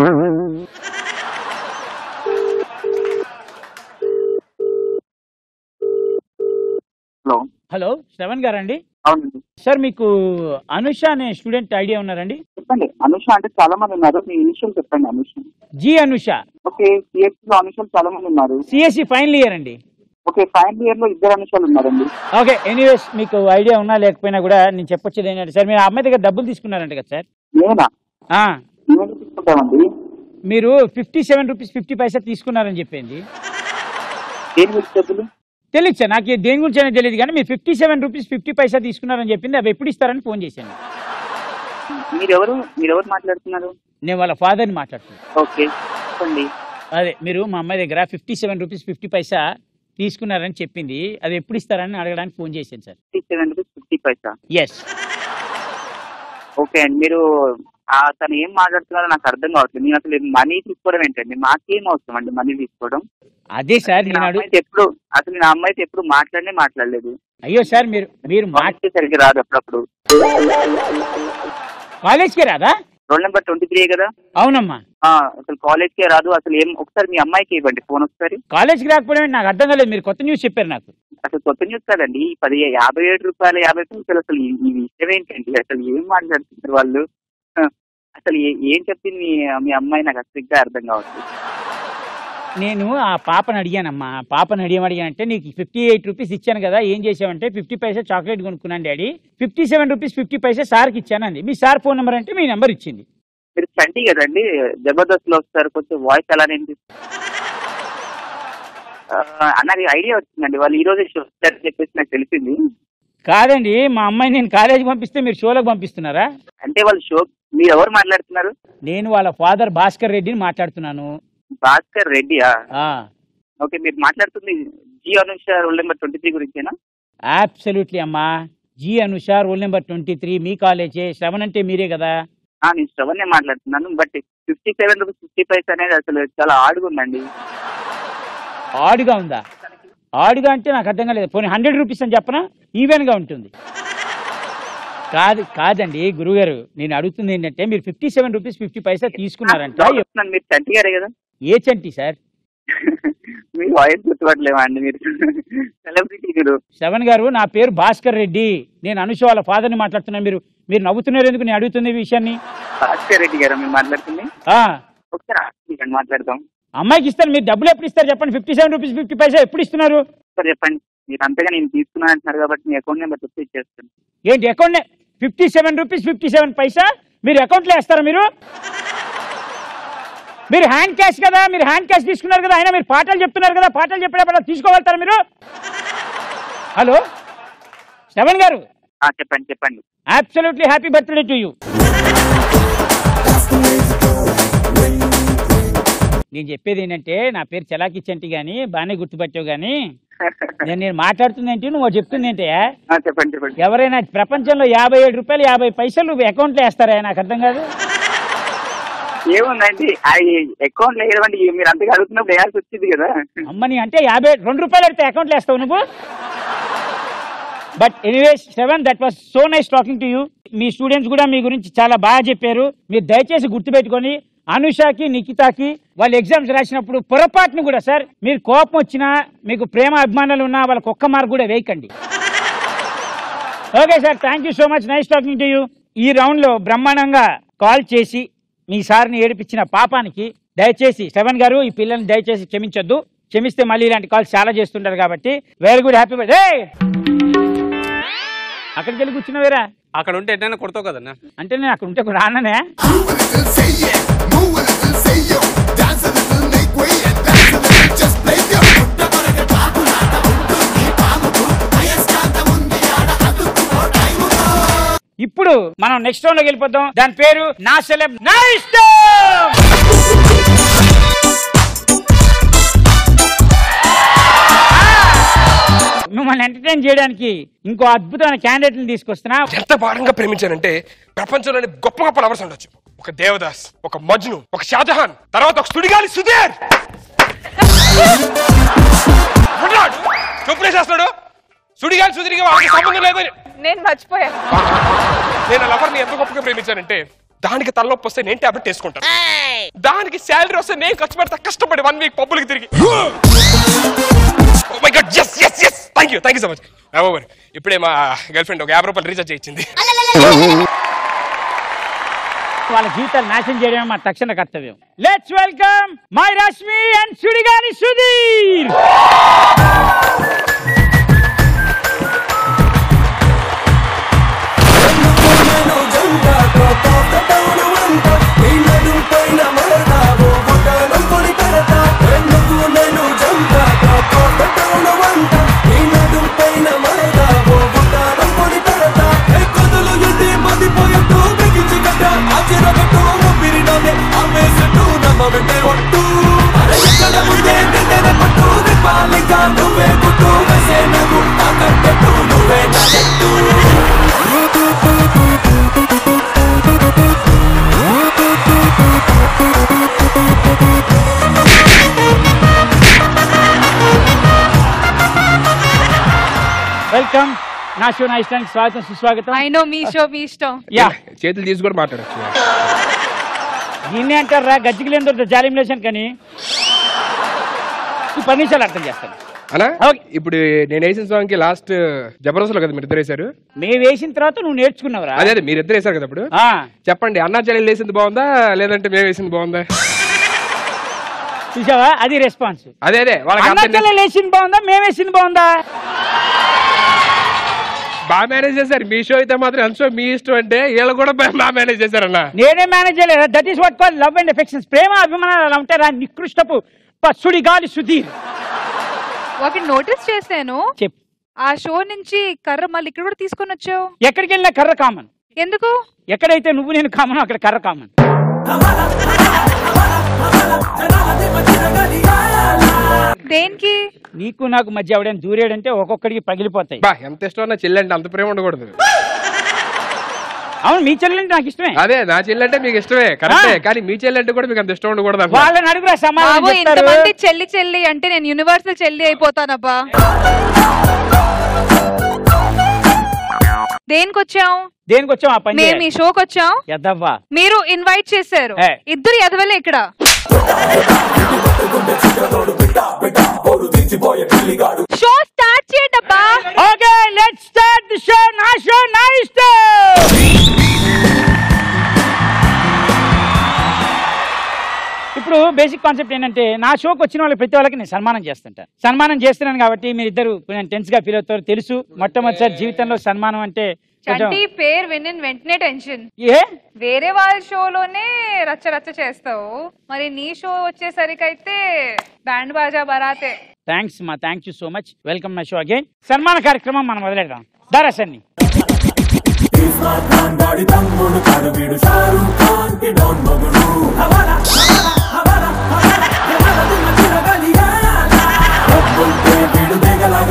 హలో హలో శ్రవణ్ గారండి అవునండి సార్ మీకు అనుష అనే స్టూడెంట్ ఐడియా ఉన్నారండి చెప్పండి అనుష అంటే చాలా మంది ఉన్నారు మీ ఇనిషియల్ చెప్పండి Anusha G Anusha okay CSC లో అనుషలు చాలా మంది ఉన్నారు సిఎస్సి ఫైనల్ ఇయర్ అండి ఓకే ఫైనల్ ఇయర్ లో ఇద్దరు అనుషాలు ఉన్నారండి ఓకే ఎనీవేస్ మీకు ఐడియా ఉన్నా లేకపోయినా కూడా నేను చెప్పొచ్చేది ఏంటంటే సార్ మీరు ఆ అమ్మాయి దగ్గర డబ్బులు తీసుకున్నారంట కదా సార్ నేనా ఆ, నేను తీసుకుంటామండి మీరు fifty seven rupees fifty paisa తీసుకున్నారని చెప్పింది దేని గురించి డబ్బులు తెలియదు సార్ నాకు దేని గురించి అనేది తెలియదు కానీ మీరు fifty seven rupees fifty paisa తీసుకున్నారని చెప్పింది అవి ఎప్పుడు ఇస్తారని ఫోన్ చేశాను మీరెవరు మీరెవరు మాట్లాడుతున్నారు నేను వాళ్ళ ఫాదర్ని మాట్లాడుతున్నాను ఓకే చెప్పండి అదే మీరు మా అమ్మాయి దగ్గర fifty seven rupees fifty paisa తీసుకున్నారని చెప్పింది అది ఎప్పుడు ఇస్తారని అడగడానికి ఫోన్ చేశాను sir fifty seven rupees fifty paisa yes okay అండి మీరు ఆ తను ఏం మాట్లాడుతున్నారో నాకు అర్థం కావట్లేదు నేను అసలు మనీ తీసుకోవడం ఏంటండి మాకేం అవసరం అండి మనీ తీసుకోవడం అదే సార్ నేను నేను ఆ అడుగు అమ్మాయితో ఎప్పుడు అసలు నేను ఆ అమ్మాయితో ఎప్పుడు మాట్లాడనే మాట్లాడలేదు అయ్యో సార్ మీరు మీరు మా మాట్లాడే సరిగ్గా రాదు అప్పుడప్పుడు కాలేజ్కి రాదా రోల్ నెంబర్ ట్వంటీ త్రీ కదా అవునమ్మా ఆ, అసలు కాలేజ్కే రాదు అసలు ఏం ఒకసారి మీ అమ్మాయికి ఇవ్వండి ఫోన్ ఒకసారి కాలేజ్కి రాకపోవడం ఏంటి? నాకు అర్థం కాలేదు మీరు కొత్త న్యూస్ చెప్పారు నాకు అసలు కొత్త న్యూస్ కాదండి ఈ పది యాభై ఏడు రూపాయలు యాభై పైసలు అసలు ఈ ఈ విషయం ఏంటండి అసలు ఏం మాట్లాడుతున్నారు వాళ్ళు ఆ, అసలు ఏ- ఏం చెప్పింది మీ మీ అమ్మాయి నాకు అసలు అర్థం కావట్లేదు నేను ఆ పాపను అడిగానమ్మా ఆ పాపను అడిగాం అడిగానంటే నీకు ఫిఫ్టీ ఎయిట్ రూపీస్ ఇచ్చాను కదా ఏం చేసావంటే ఫిఫ్టీ పైసా చాక్లెట్ కొనుక్కున్నాను daddy fifty seven rupees fifty paisa సార్కి ఇచ్చానండి మీ సార్ ఫోన్ నెంబర్ అంటే మీ నెంబర్ ఇచ్చింది మీరు చంటి కదండి జబర్దస్త్ లో వస్తారు కొంచెం వాయిస్ అలానే వినిపిస్తుంది. ఆ, అన్నది ఐడియా వచ్చిందండి వాళ్ళు ఈ రోజే షో అని చెప్పేసి నాకు తెలిసింది కాదండి మా అమ్మాయి నేను కాలేజీకి పంపిస్తే మీరు షోలోకి పంపిస్తున్నారా అంటే వాళ్ళు షో మీరు ఎవరు మాట్లాడుతున్నారు నేను వాళ్ళ ఫాదర్ భాస్కర్ రెడ్డిని మాట్లాడుతున్నాను భాస్కర్ రెడ్డియా ఆ, ఓకే మీరు మాట్లాడుతుంది G Anusha roll number twenty three గురించేనా అబ్సల్యూట్లీ అమ్మా G Anusha roll number twenty three మీ కాలేజే శ్రవణ్ అంటే మీరే కదా ఆ, నేను శ్రవణ్నే మాట్లాడుతున్నాను but fifty seven rupees fifty paise అనేది అసలు చాలా ఆడుగా ఉందండి ఆడుగా ఉందా ఆడుగా అంటే నాకు అర్థం కాలేదు పోనీ హండ్రెడ్ రూపీస్ అని చెప్పనా ఈవెన్గా ఉంటుంది కాదు కాదండి గురుగారు నేను అడుగుతుంది ఏంటంటే మీరు fifty seven rupees fifty paisa తీసుకున్నారంట చెప్తున్నాను, మీరు చంటి గారే కదా ఏ చంటి సార్ మీ వాయిస్ గుర్తుపట్టలేమా అండి మీరు సెలబ్రిటీ మీరు శ్రవణ్ గారు నా పేరు భాస్కర్ రెడ్డి నేను అనుష వాళ్ళ ఫాదర్ని మాట్లాడుతున్నాను మీరు మీరు నవ్వుతున్నారు ఎందుకు నేను అడుగుతుంది ఈ విషయాన్ని భాస్కర్ రెడ్డి గారు మీరు మాట్లాడుతుంది ఆ, ఒకసారి ఆగండి, మాట్లాడదాం అమ్మాయికి ఇస్తాను మీరు డబ్బులు ఎప్పుడు ఇస్తారు చెప్పండి fifty seven rupees fifty paisa ఎప్పుడు ఇస్తున్నారు ఒకసారి చెప్పండి మీరు అంతగా నేను తీసుకున్నాను అంటున్నారు కాబట్టి మీ అకౌంట్ నెంబర్ చెప్తే ఇచ్చేస్తాను ఏంటి account fifty seven rupees fifty seven paisa మీరు అకౌంట్లో వేస్తారా మీరు మీరు హ్యాండ్ క్యాష్ కదా మీరు హ్యాండ్ క్యాష్ తీసుకున్నారు కదా అయినా మీరు పాటలు చెప్తున్నారు కదా పాటలు చెప్పేటప్పుడు తీసుకోగలుగుతారా మీరు హలో శ్రవణ్ గారు ఆ, చెప్పండి చెప్పండి absolutely happy birthday to you నేను చెప్పేది ఏంటంటే నా పేరు చలాకి చంటి కానీ బాగానే గుర్తుపట్టావు కానీ నేను నేను మాట్లాడుతుంది ఏంటి నువ్వు చెప్తుంది ఏంటి ఆ, చెప్పండి చెప్పండి ఎవరైనా ప్రపంచంలో యాభై ఏడు రూపాయలు యాభై పైసలు అకౌంట్లో వేస్తారా నాకు అర్థం కాదు ఏముందండి అది అకౌంట్ లేదండి మీరు అంతగా అడుగుతున్నప్పుడు వేయాల్సి వచ్చింది కదా అమ్మని అంటే యాభై రెండు రూపాయలు పెడితే అకౌంట్లో వేస్తావు నువ్వు but anyways seven that was so nice talking to you మీ స్టూడెంట్స్ కూడా మీ గురించి చాలా బాగా చెప్పారు మీరు దయచేసి గుర్తుపెట్టుకొని అనుషాకి నిఖితాకి వాళ్ళు ఎగ్జామ్స్ రాసినప్పుడు పొరపాటును కూడా సార్ మీరు కోపం వచ్చినా మీకు ప్రేమ అభిమానాలు ఉన్నా వాళ్ళకి ఒక్క మార్క్ కూడా వేయకండి okay sir thank you so much nice talking to you ఈ రౌండ్ లో బ్రహ్మాండంగా కాల్ చేసి మీ సార్ని ఏడిపించిన పాపానికి దయచేసి సెవెన్ గారు ఈ పిల్లల్ని దయచేసి క్షమించొద్దు క్షమిస్తే మళ్ళీ ఇలాంటి కాల్స్ చాలా చేస్తుంటారు కాబట్టి వెరీ గుడ్ హ్యాపీ బర్త్డే అక్కడికి వెళ్ళి కూర్చున్నావేరా అక్కడ ఉంటే ఎట్లయినా కొడతావు కదన్నా అంటే నేను అక్కడ ఉంటే రాననే ఇప్పుడు మనం నెక్స్ట్ రౌండ్ లోకి వెళ్ళిపోతాం దాని పేరు నా సెలబ్ నా ఇష్టం మిమ్మల్ని ఎంటర్టైన్ చేయడానికి ఇంకో అద్భుతమైన క్యాండిడేట్ని తీసుకొస్తున్నా ఎంత భారంగా ప్రేమించానంటే ప్రపంచంలోని గొప్ప గొప్ప లవర్స్ ఉండొచ్చు ఒక దేవదాస్ ఒక మజ్ను ఒక షాజహాన్ తర్వాత ఒక సుడిగాలి సుధీర్ ఉన్నాడు. చొప్పులేసేస్తున్నాడు సుడిగాలి సుధీర్కి వాళ్ళకి సంబంధం లేదని నేను మర్చిపోయాను నేను ఆ లవర్ని ఎంత గొప్పగా ప్రేమించానంటే దానికి తలనొప్పి వస్తే నేను టాబ్లెట్ వేసుకుంటాను దానికి శాలరీ వస్తే నేను ఖర్చు పెడతా కష్టపడి వన్ వీక్ పబ్బులకి తిరిగి my god yes yes yes thank you thank you so much over ఇప్పుడే మా గర్ల్ ఫ్రెండ్ ఒక యాభై రూపాయలు రీఛార్జ్ చేయించింది వాళ్ళ జీవితాలు నాశనం చేయడమే మా తక్షణ కర్తవ్యం let's welcome my Rashmi and Sudigali Sudheer నువ్వే గుట్టు వేసే నువ్వు తాకట్టెట్టు నువ్వే నా చెట్టు వెల్కమ్ నా షో నా ఇష్టానికి స్వాగతం సుస్వాగతం ఐ నో మీ షో మీ ఇష్టం యా చేతులు తీసి కూడా మాట్లాడచ్చు దీన్ని అంటారా గజ్జికి దొరుకుతుంది జాలిమిలేషన్ కానీ ఈ పది నిమిషాలు అర్థం చేస్తాను అనా ఇప్పుడు నేను వేసిన సాంగ్ కి లాస్ట్ జబర్దస్త్ లో కదా మీరు ఇద్దరు వేశారు మేము వేసిన తర్వాత నువ్వు నేర్చుకున్నావురా అదే అదే మీరు ఇద్దరు వేశారు కదా ఇప్పుడు ఆ. చెప్పండి అన్నా చెల్లెలు వేసింది బాగుందా లేదంటే మేము వేసింది బాగుందా చూసావా అది రెస్పాన్స్ అదే అదే వాళ్ళకి అంత అన్నచెల్లెలు వేసింది బాగుందా మేము వేసింది బాగుందా బాగా మేనేజ్ చేశారు మీ షో అయితే మాత్రం ఎంత షో మీ ఇష్టం అంటే వీళ్ళు కూడా బా- బాగా మేనేజ్ చేశారన్న నేనే మేనేజ్ చేయలేదు that is what call love and affections ప్రేమ అభిమానాలు అలా ఉంటారా నికృష్టపు పసుడి గాలి సుధీర్ ఒకటి నోటీస్ చేశాను చెప్పు ఆ షో నుంచి కర్ర మళ్ళీ ఇక్కడ కూడా తీసుకొని వచ్చావు ఎక్కడికి వెళ్ళినా కర్ర కామన్ ఎందుకు ఎక్కడైతే నువ్వు నేను కామన్ అక్కడ కర్ర కామన్ దేనికి నీకు నాకు మధ్య ఎవడైనా దూరేడంటే ఒక్కొక్కడికి పగిలిపోతాయి బా ఎంత ఇష్టం నా చెల్లి అంటే అంత ప్రేమ ఉండకూడదు అవును మీ చెల్లెలంటే నాకు ఇష్టమే అదే నా చెల్లి అంటే మీకు ఇష్టమే కరెక్టే కానీ మీ చెల్లి అంటే కూడా మీకు అంత ఇష్టం ఉండకూడదు అన్న. వాళ్ళని అడుగురా బాబు సమాధానం చెప్తారు ఇంతమంది చెల్లి చెల్లి అంటే నేను యూనివర్సల్ చెల్లి అయిపోతానబ్బా దేనికి వచ్చాం దేనికి వచ్చాం ఆ పని మేము ఈ షోకి వచ్చాం ఎద్దవ్వా మీరు ఇన్వైట్ చేశారు ఏ. ఇద్దరు ఎదవలే ఇక్కడ షో స్టార్ట్ చేయండబ్బా okay let's start the show నా షో నా ఇష్టం ఇప్పుడు బేసిక్ కాన్సెప్ట్ ఏంటంటే నా షోకి వచ్చిన వాళ్ళకి ప్రతి వాళ్ళకి నేను సన్మానం చేస్తుంటా సన్మానం చేస్తున్నాను కాబట్టి మీరు ఇద్దరు కొంచెం టెన్స్ గా ఫీల్ అవుతారు తెలుసు మొట్టమొదటిసారి జీవితంలో సన్మానం అంటే కొంచెం చంటి పేరు విని వెంటనే టెన్షన్ ఏ వేరే వాళ్ళ షోలోనే రచ్చ రచ్చ చేస్తావు మరి నీ షో వచ్చేసరికి అయితే బ్యాండ్ బాజా బరాతే థ్యాంక్స్ మా thank you so much welcome my show again సన్మాన కార్యక్రమం మనం మొదలెడదాం దారా సన్ని వాడి తమ్ముడు కాడు వీడు షారూక్ ఖాన్ కి డౌన్ మొగుడు హవాలా హవాలా హవాలా హవాలా దిమ్మ చిరగలియాల డబ్బుంటే వీడు దిగల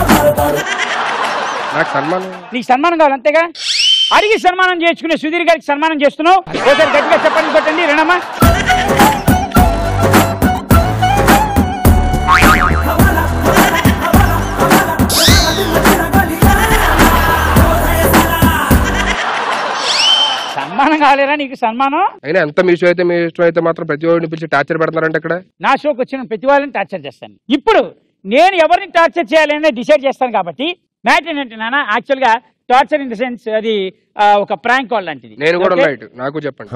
సన్మానం నీకు సన్మానం కావాలి అంతేగా అడిగి సన్మానం చేసుకునే సుధీర్ గారికి సన్మానం చేస్తున్నావు ఒకసారి గట్టిగా చెప్పండి కొట్టండి రణమ్మా సన్మానం కాలేరా నీకు సన్మానం అయినా ఎంత మీ ఇష్టం అయితే మీ ఇష్టం అయితే మాత్రం ప్రతి ఒడిని పిలిచి టార్చర్ పెడుతున్నారంటే ఇక్కడ నా షోకి వచ్చిన ప్రతి వాళ్ళని టార్చర్ చేస్తాను ఇప్పుడు నేను ఎవరిని టార్చర్ చేయాలనేది డిసైడ్ చేస్తాను కాబట్టి మ్యాటర్ ఏంటంటే నాన్న యాక్చువల్గా టార్చర్ ఇన్ ద సెన్స్ అది ఆ, ఒక ప్రాంక్ కాల్ లాంటిది నేను కూడా Okay? రైట్ నాకు చెప్పండి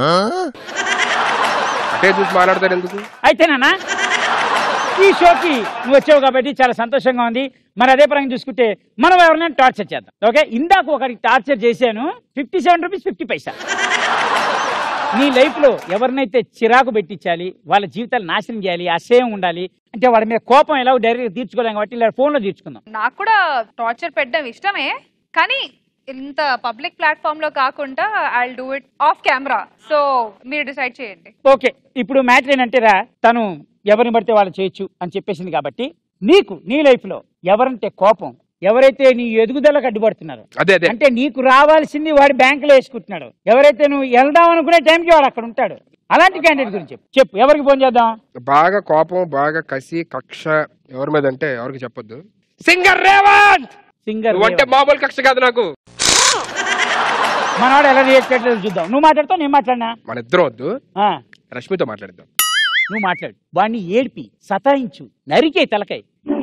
అటే చూసి మాట్లాడతారు ఎందుకు అయితే నాన్న ఈ షోకి నువ్వు వచ్చావు కాబట్టి చాలా సంతోషంగా ఉంది మరి అదే పరంగా చూసుకుంటే మనం ఎవరినైనా టార్చర్ చేద్దాం ఓకే ఇందాక ఒకరికి టార్చర్ చేశాను fifty seven rupees fifty paisa నీ లైఫ్ లో ఎవరినైతే చిరాకు పెట్టించాలి వాళ్ళ జీవితాలు నాశనం చేయాలి అసహ్యం ఉండాలి అంటే వాళ్ళ మీద కోపం ఎలా డైరెక్ట్ తీర్చుకోలేం కాబట్టి ఇలా ఫోన్ లో తీర్చుకుందాం నాకు కూడా టార్చర్ పెట్టడం ఇష్టమే కానీ ఇంత పబ్లిక్ ప్లాట్ఫామ్ లో కాకుండా I do it off camera so మీరు డిసైడ్ చేయండి ఓకే ఇప్పుడు మ్యాటర్ ఏంటంటే రా తను ఎవరిని పడితే వాళ్ళు చేయొచ్చు అని చెప్పేసింది కాబట్టి నీకు నీ లైఫ్ లో ఎవరంటే కోపం ఎవరైతే నీ ఎదుగుదలకు అడ్డుపడుతున్నారో అదే అదే అంటే నీకు రావాల్సింది వాడి బ్యాంకులో వేసుకుంటున్నాడు ఎవరైతే నువ్వు వెళ్దాం అనుకునే టైంకి వాడు అక్కడ ఉంటాడు అలాంటి క్యాండిడేట్ గురించి చెప్పు చెప్పు ఎవరికి ఫోన్ చేద్దాం బాగా కోపం బాగా కసి కక్ష ఎవరి మీద అంటే ఎవరికి చెప్పొద్దు సింగర్ రేవంత్ సింగర్ అంటే మామూలు కక్ష కాదు నాకు మనవాడు ఎలా రియాక్ట్ అయ్యేది చూద్దాం నువ్వు మాట్లాడుతావు నేను మాట్లాడినా మన ఇద్దరం వద్దు ఆ, రష్మితో మాట్లాడిద్దాం నువ్వు మాట్లాడు వాడిని ఏడ్పి సతాయించు నరికే తలకాయ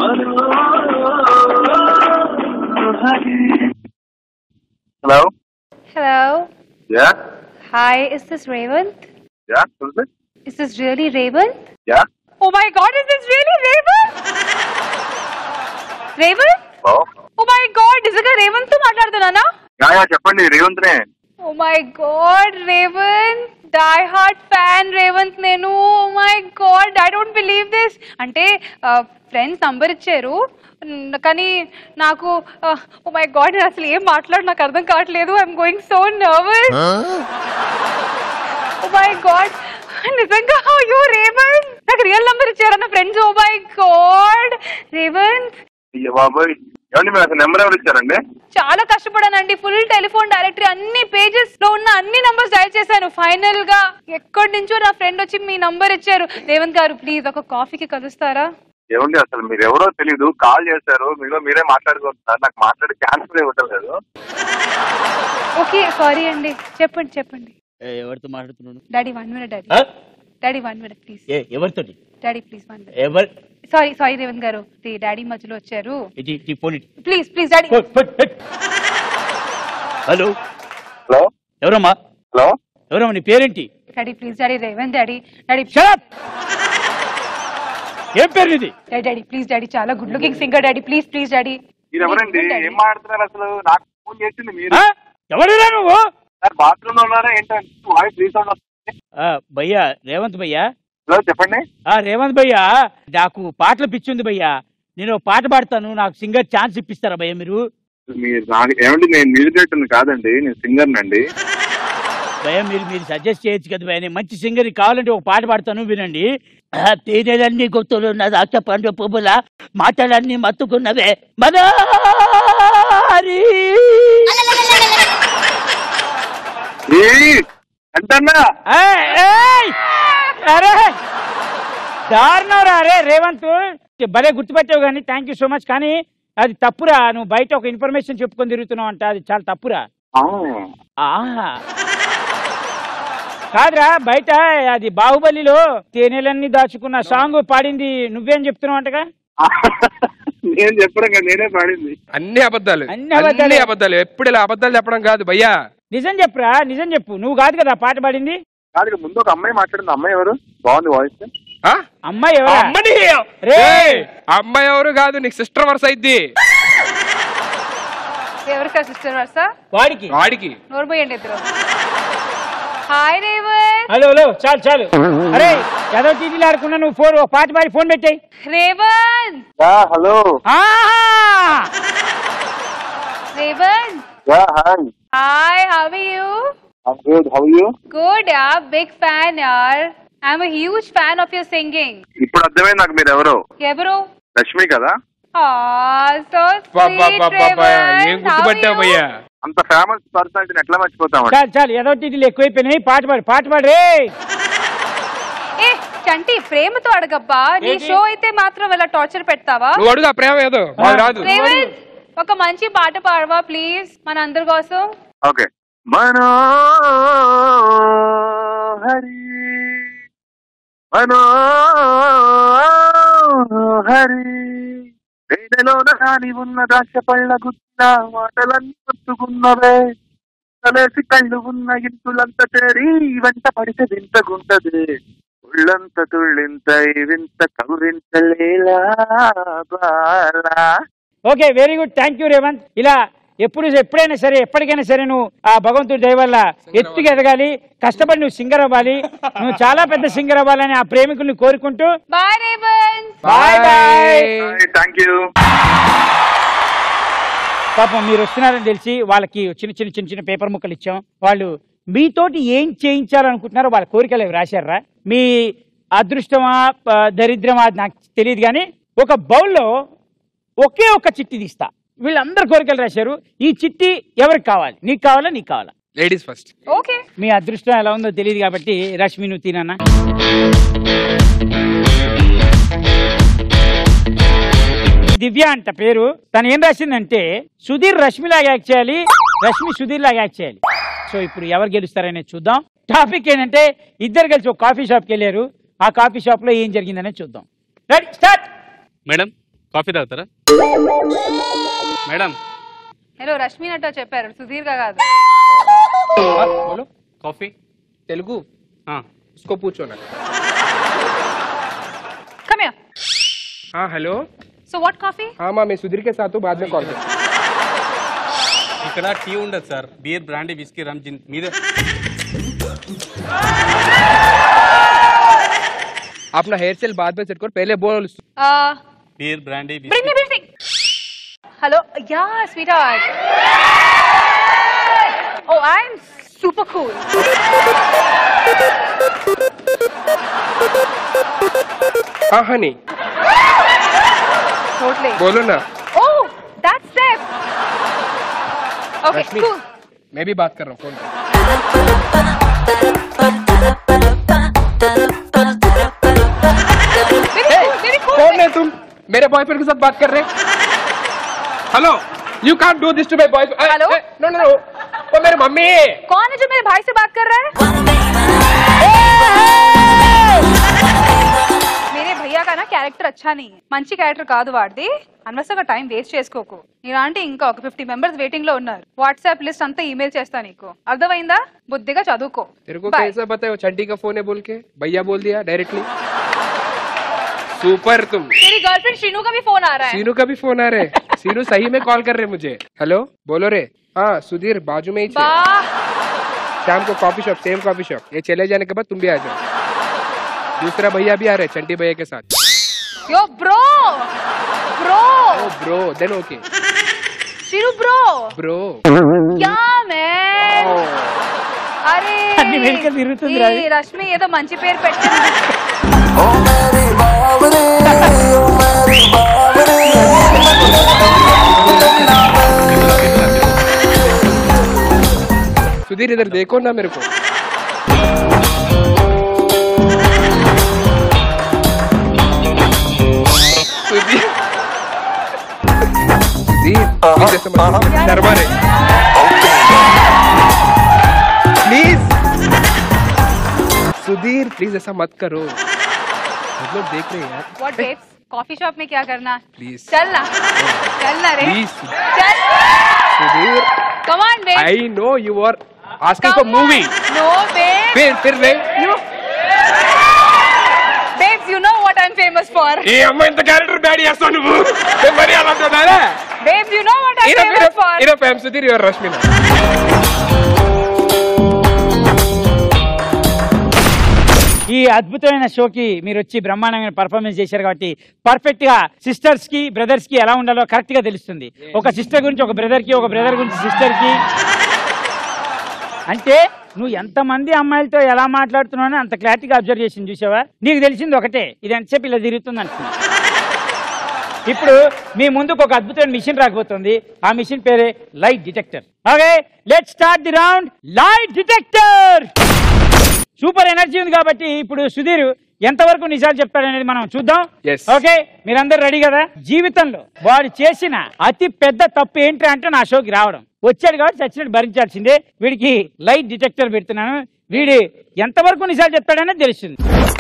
Hello? Hello. Yeah? Hi, is this Rayvant? Yeah? Who's this? Is this really Rayvant? Yeah? Oh my god, is this really Rayvant? Rayvant? Oh? Oh my god, నిజంగా రేవంత్ తో మాట్లాడుతున్నానా యా యా చెప్పండి రేవంత్నే oh my god Revanth die heart fan Revanth నేను oh my god I don't believe this అంటే friends number ఇచ్చారు న్- కానీ నాకు ఓ మై గాడ్ నేను అసలు ఏం మాట్లాడు నాకు అర్థం కావట్లేదు I'm going so nervous oh my god నిజంగా అయ్యో రేవంత్ నాకు రియల్ నంబర్ ఇచ్చారన్న friends oh my god Revanth అయ్య బాబోయ్ ఏమండి మీరు అసలు నెంబర్ ఎవరు ఇచ్చారండి చాలా కష్టపడానండి ఫుల్ టెలిఫోన్ డైరెక్టరీ అన్ని పేజెస్ లో ఉన్న అన్ని నంబర్స్ డయల్ చేశాను ఫైనల్ గా ఎక్కడి నుంచో నా ఫ్రెండ్ వచ్చి మీ నంబర్ ఇచ్చారు రేవంత్ గారు ప్లీజ్ ఒక కాఫీకి కలుస్తారా ఏమండి అసలు మీరు ఎవరో తెలీదు కాల్ చేశారు మీలో మీరే మాట్లాడుకుంటున్నారు నాకు మాట్లాడే ఛాన్స్ కూడా ఇవ్వటం లేదు ఓకే సారీ అండి చెప్పండి చెప్పండి ఎవరితో మాట్లాడుతున్నాను daddy one minute daddy daddy one minute please ఏ ఎవరితోటి డాడీ ప్లీజ్ వన్ మినిట్ ఎవరు sorry sorry Revanth garu daddy మధ్యలో వచ్చారు ఇది ఇది ఫోన్ ఇటు. Please please daddy hello hello ఎవరమ్మా హలో ఎవరమ్మా నీ పేరేంటి daddy please daddy Revanth daddy daddy ఏం పేరు నీది డాడీ డాడీ ప్లీజ్ డాడీ చాలా good looking singer daddy please please daddy మీరు ఎవరండి ఏం మాట్లాడుతున్నారు అసలు నాకు ఫోన్ చేసింది మీరు ఎవరురా నువ్వు సార్ బాత్రూమ్ లో ఉన్నారా ఏంటంటే వాయిస్ రీసౌండ్ వస్తుంది ఆ, భయ్యా రేవంత్ భయ్యా హలో చెప్పండి ఆ రేవంత్ భయ్యా నాకు పాటలు పిచ్చింది భయ్యా నేను ఒక పాట పాడతాను నాకు సింగర్ ఛాన్స్ ఇప్పిస్తారా భయ్యా మీరు మీరు నాకు ఏమండి నేను మ్యూజిక్ డైరెక్టర్ కాదండి నేను సింగర్ నండి భయ్యా మీరు మీరు సజెస్ట్ చేయొచ్చు కదా భయ్యా నేను మంచి సింగర్ కావాలంటే ఒక పాట పాడతాను వినండి ఆ, తేనెలన్నీ గుర్తులు నా దాక్ష పండు పువ్వుల మాటలన్నీ మత్తుకున్నవే మనారి అంటన్నా ఏయ్, ఏయ్! అరే దారుణం రా అరే రేవంత్ భలే గుర్తుపెట్టావు కానీ థ్యాంక్ యూ సో మచ్ కానీ అది తప్పురా నువ్వు బయట ఒక ఇన్ఫర్మేషన్ చెప్పుకొని తిరుగుతున్నావు అంట అది చాలా తప్పురా ఆహా కాదురా బయట అది బాహుబలిలో తేనెలన్నీ దాచుకున్న సాంగ్ పాడింది నువ్వేం చెప్తున్నావు అంటగా నేను చెప్పడం కదా నేనే పాడింది అన్ని అబద్ధాలు అన్ని అబద్ధాలే. అన్ని అబద్ధాలు ఎప్పుడు ఇలా అబద్ధాలు చెప్పడం కాదు భయ్యా నిజం చెప్పురా నిజం చెప్పు నువ్వు కాదు కదా పాట పాడింది కాదు ఇక ముందు ఒక అమ్మాయి మాట్లాడింది అమ్మాయి ఎవరు బాగుంది వాయిస్ అమ్మాయి ఎవరా అమ్మని రే ఏయ్, అమ్మాయి ఎవరు కాదు నీకు సిస్టర్ వర్స్ అయింది ఎవరికా సిస్టర్ వర్సా వాడికి వాడికి నోరు పోయండి ఇద్దరు హాయ్ రేవంత్ హలో హలో చాలు చాలు అరే ఏదో టీవీలో ఆడుకున్నా నువ్వు ఫోన్ ఒక పాట పాడి ఫోన్ పెట్టాయి Revanth hello Revanth yeah hi hi how are you I'm good how you good yeah big fan యార్ I'm huge fan of your singing ఇప్పుడు అర్థమైంది నాకు మీరు ఎవరు ఎవరు రష్మి కదా సో అబ్బబ్బబ్బబ్బబ్బా, ఏం గుర్తుపట్టావు భయ్యా అంత ఫేమస్ పర్సనాలిటీని ఎట్లా మర్చిపోతామండి చాలు చాలు ఏదో టీటీలు ఎక్కువైపోయినాయి పాట పాడు పాట పాడు రే ఏ చంటి ప్రేమతో అడగబ్బా నీ ఏంటి? షో అయితే మాత్రం ఇలా టార్చర్ పెడతావా నువ్వు అడుగు ఆ ప్రేమ ఏదో మాకు రాదు రేవంత్ ఒక మంచి పాట పాడవా ప్లీజ్ మన అందరి కోసం ఓకే మనో హరి మనో హరి వేదలోన రాని ఉన్న ద్రాక్ష పళ్ళ గుచ్చిన మాటలన్నీ ఒత్తుకున్నవే తలేసి కళ్ళు ఉన్న ఇంటులంత చేరి వెంట పడితే వింతగుంటది ఉళ్ళంత తుళ్ళింత వింత కౌరింతలేలా బాలా okay very good thank you Revanth ఇలా ఎప్పుడు ఎప్పుడైనా సరే ఎప్పటికైనా సరే నువ్వు ఆ భగవంతుడి దయ వల్ల ఎత్తుకు ఎదగాలి కష్టపడి నువ్వు సింగర్ అవ్వాలి నువ్వు చాలా పెద్ద సింగర్ అవ్వాలని ఆ ప్రేమికుల్ని కోరుకుంటూ bye Revanth bye bye thank you పాపం మీరు వస్తున్నారని తెలిసి వాళ్ళకి చిన్న చిన్న చిన్న చిన్న పేపర్ ముక్కలు ఇచ్చాం వాళ్ళు మీతోటి ఏం చేయించాలనుకుంటున్నారో వాళ్ళ కోరికలు అవి రాశారా మీ అదృష్టమా ప- దరిద్రమా అది నాకు తెలియదు కానీ ఒక బౌల్లో ఒకే ఒక చిట్టి తీస్తా వీళ్ళందరు కోరికలు రాశారు ఈ చిట్టి ఎవరికి కావాలి నీకు కావాలా నీకు కావాలా లేడీస్ ఫస్ట్ ఓకే మీ అదృష్టం ఎలా ఉందో తెలియదు కాబట్టి రష్మి నువ్వు తినన్నా దివ్య అంట పేరు తను ఏం రాసిందంటే సుధీర్ రష్మిలాగా యాక్ట్ చేయాలి రష్మి సుధీర్ లాగా యాక్ట్ చేయాలి సో ఇప్పుడు ఎవరు గెలుస్తారనేది చూద్దాం టాపిక్ ఏంటంటే ఇద్దరు కలిసి ఒక కాఫీ షాప్కి వెళ్ళారు ఆ కాఫీ షాప్ లో ఏం జరిగిందనేది చూద్దాం రెడీ స్టార్ట్ మేడం కాఫీ తాగుతారా మేడం హలో రష్మి నట్ట చెప్పారు సుధీర్ గా కాదు बोलो కాఫీ तेलुगु हाँ उसको पूछो ना కమ్ హియర్ हाँ हेलो సో వాట్ కాఫీ हाँ माँ मैं सुधीर के साथ हूँ बाद में कॉल कर ఇక్కడ టీ ఉండదు sir beer brandy whisky rum gin మీద अपना हेयर स्टाइल बाद में सेट करो पहले बोल beer brandy bring me bring hello yeah sweetheart oh I'm super cool हाँ हनी టోటలీ बोलो ना oh that's that okay Rashmi cool मैं भी बात कर रहा हूँ फोन पे कौन है तुम मेरे बॉयफ्रेंड के साथ बात कर रहे hello you can't do this to my boyfriend hello no no no वो मेरी मम्मी है कौन है जो मेरे भाई से बात कर रहा है मेरे भैया का ना క్యారెక్టర్ అచ్చా नहीं है మంచి క్యారెక్టర్ కాదు వాడిది అనవసరంగా టైం వేస్ట్ చేసుకోకు ఇలాంటి ఇంకా ఒక ఫిఫ్టీ మెంబర్స్ వెయిటింగ్ లో ఉన్నారు వాట్సాప్ లిస్ట్ అంతా ఈమెయిల్ చేస్తా నీకు అర్థమైందా బుద్ధిగా చదువుకో तेरे को Bye. कैसा पता है वो चंटी का फोन है बोल के भैया बोल दिया डायरेक्टली सुपर तुम तेरी गर्लफ्रेंड शीनू का भी फोन आ रहा है सीनू का भी फोन आ रहा है सीनू सही में कॉल कर रहे हैं मुझे हेलो बोलो रे हाँ सुधीर बाजू में ही थे शाम को coffee shop same coffee shop ये चले जाने के बाद तुम भी आ जाओ दूसरा भैया भी आ रहे हैं चंटी भैया के साथ yo bro bro oh bro then okay Sheenu bro bro क्या मैं అరే అన్ని వెనుకలు తిరుగుతుందిరా అది. ఈ రష్మి ఏదో మంచి పేరు పెట్టింది सुधीर इधर देखो ना मेरे को सुधीर सुधीर प्लीज ऐसे मत करो, शर्मा रे प्लीज सुधीर प्लीज ऐसा मत करो सब लोग देख रहे हैं यार व्हाट बेब्स कॉफी शॉप में क्या करना प्लीज चल ना चल ना रे प्लीज चल Sudheer come on babe I know you are asking for movie no babe फिर फिर रे you babes you know what I am famous for ఏ అమ్మాయి ఇంత క్యారెక్టర్ బ్యాడ్ చేస్తావు నువ్వు నేను మరీ అలా అంటున్నారా babes you know what I am famous for ఇరో ఫ్యామ్ సుధీర్ యువర్ రష్మిన ఈ అద్భుతమైన షోకి మీరు వచ్చి బ్రహ్మాండమైన పర్ఫార్మెన్స్ చేశారు కాబట్టి పర్ఫెక్ట్ గా సిస్టర్స్ కి బ్రదర్స్ కి ఎలా ఉండాలో కరెక్ట్ గా తెలుస్తుంది ఒక సిస్టర్ గురించి ఒక బ్రదర్ కి ఒక బ్రదర్ గురించి సిస్టర్ కి అంటే నువ్వు ఎంతమంది అమ్మాయిలతో ఎలా మాట్లాడుతున్నావు అని అంత క్లారిటీగా అబ్జర్వ్ చేసింది చూసావా నీకు తెలిసింది ఒకటే ఇది ఎంతసేపు ఇలా తిరుగుతుంది అంటున్నా ఇప్పుడు మీ ముందుకు ఒక అద్భుతమైన మిషన్ రాకపోతుంది ఆ మిషన్ పేరే light detector okay let start the round light detector super energy ఉంది కాబట్టి ఇప్పుడు సుధీర్ ఎంతవరకు నిజాలు చెప్తాడనేది మనం చూద్దాం ఓకే మీరందరూ రెడీ కదా జీవితంలో వాడు చేసిన అతి పెద్ద తప్పు ఏంటి అంటే నా షోకి రావడం వచ్చాడు కాబట్టి చచ్చినట్టు భరించాల్సిందే వీడికి లైట్ డిటెక్టర్ పెడుతున్నాను వీడి ఎంతవరకు నిజాలు చెప్తాడనేది తెలుస్తుంది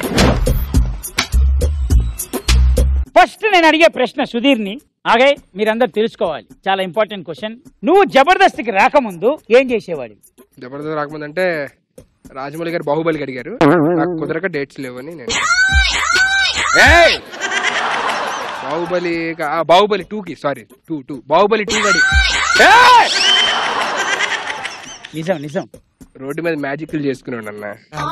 ఫస్ట్ నేను అడిగే ప్రశ్న సుధీర్ని ఆగే మీరందరూ తెలుసుకోవాలి చాలా ఇంపార్టెంట్ క్వశ్చన్ నువ్వు జబర్దస్త్కి రాకముందు ఏం చేసేవాడి జబర్దస్త్ రాకముందు అంటే రాజమౌళి గారు బాహుబలికి అడిగారు నాకు కుదరక డేట్స్ లేవని నేను ఏయ్! బాహుబలి కా- ఆ, బాహుబలి టూ కి sorry two two Baahubali two గడి నిజం నిజం రోడ్డు మీద మ్యాజిక్లు చేసుకున్నాడు అన్న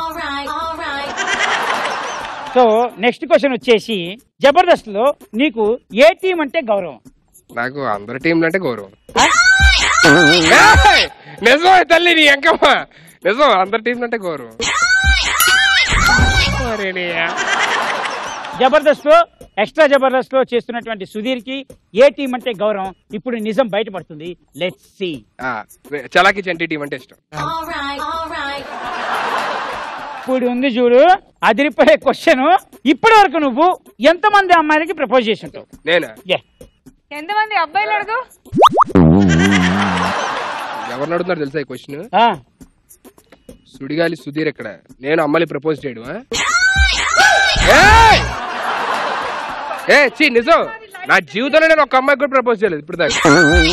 సో నెక్స్ట్ క్వశ్చన్ వచ్చేసి జబర్దస్త్ లో నీకు ఏ టీం అంటే గౌరవం నాకు అందరి టీంలు అంటే గౌరవం ఏయ్! నిజమే తల్లి నీ ఎంకమ్మ నిజం అందరి టీంలు అంటే గౌరవం ఒరేనియా. జబర్దస్త్ లో ఎక్స్ట్రా జబర్దస్త్ లో చేస్తున్నటువంటి సుధీర్ కి ఏ టీం అంటే గౌరవం ఇప్పుడు నిజం బయటపడుతుంది లెట్స్ సి ఆ, చలాకి చంటి టీం అంటే ఇష్టం ఇప్పుడు ఉంది చూడు అదిరిపోయే క్వశ్చన్ ఇప్పటి వరకు నువ్వు ఎంతమంది అమ్మాయిలకి ప్రపోజ్ చేసి ఉంటావు నేనా ఎంతమంది అబ్బాయిలు అడుగు ఎవరిని అడుగుతున్నారు తెలుసా ఈ క్వశ్చన్ ఆ, సుడిగాలి సుధీర్ ఎక్కడ నేను అమ్మని ప్రపోజ్ చేయడు ఆ? ఏయ్! ఏ చీ నిజం నా జీవితంలో నేను ఒక అమ్మాయికి కూడా ప్రపోజ్ చేయలేదు ఇప్పుడు దాకా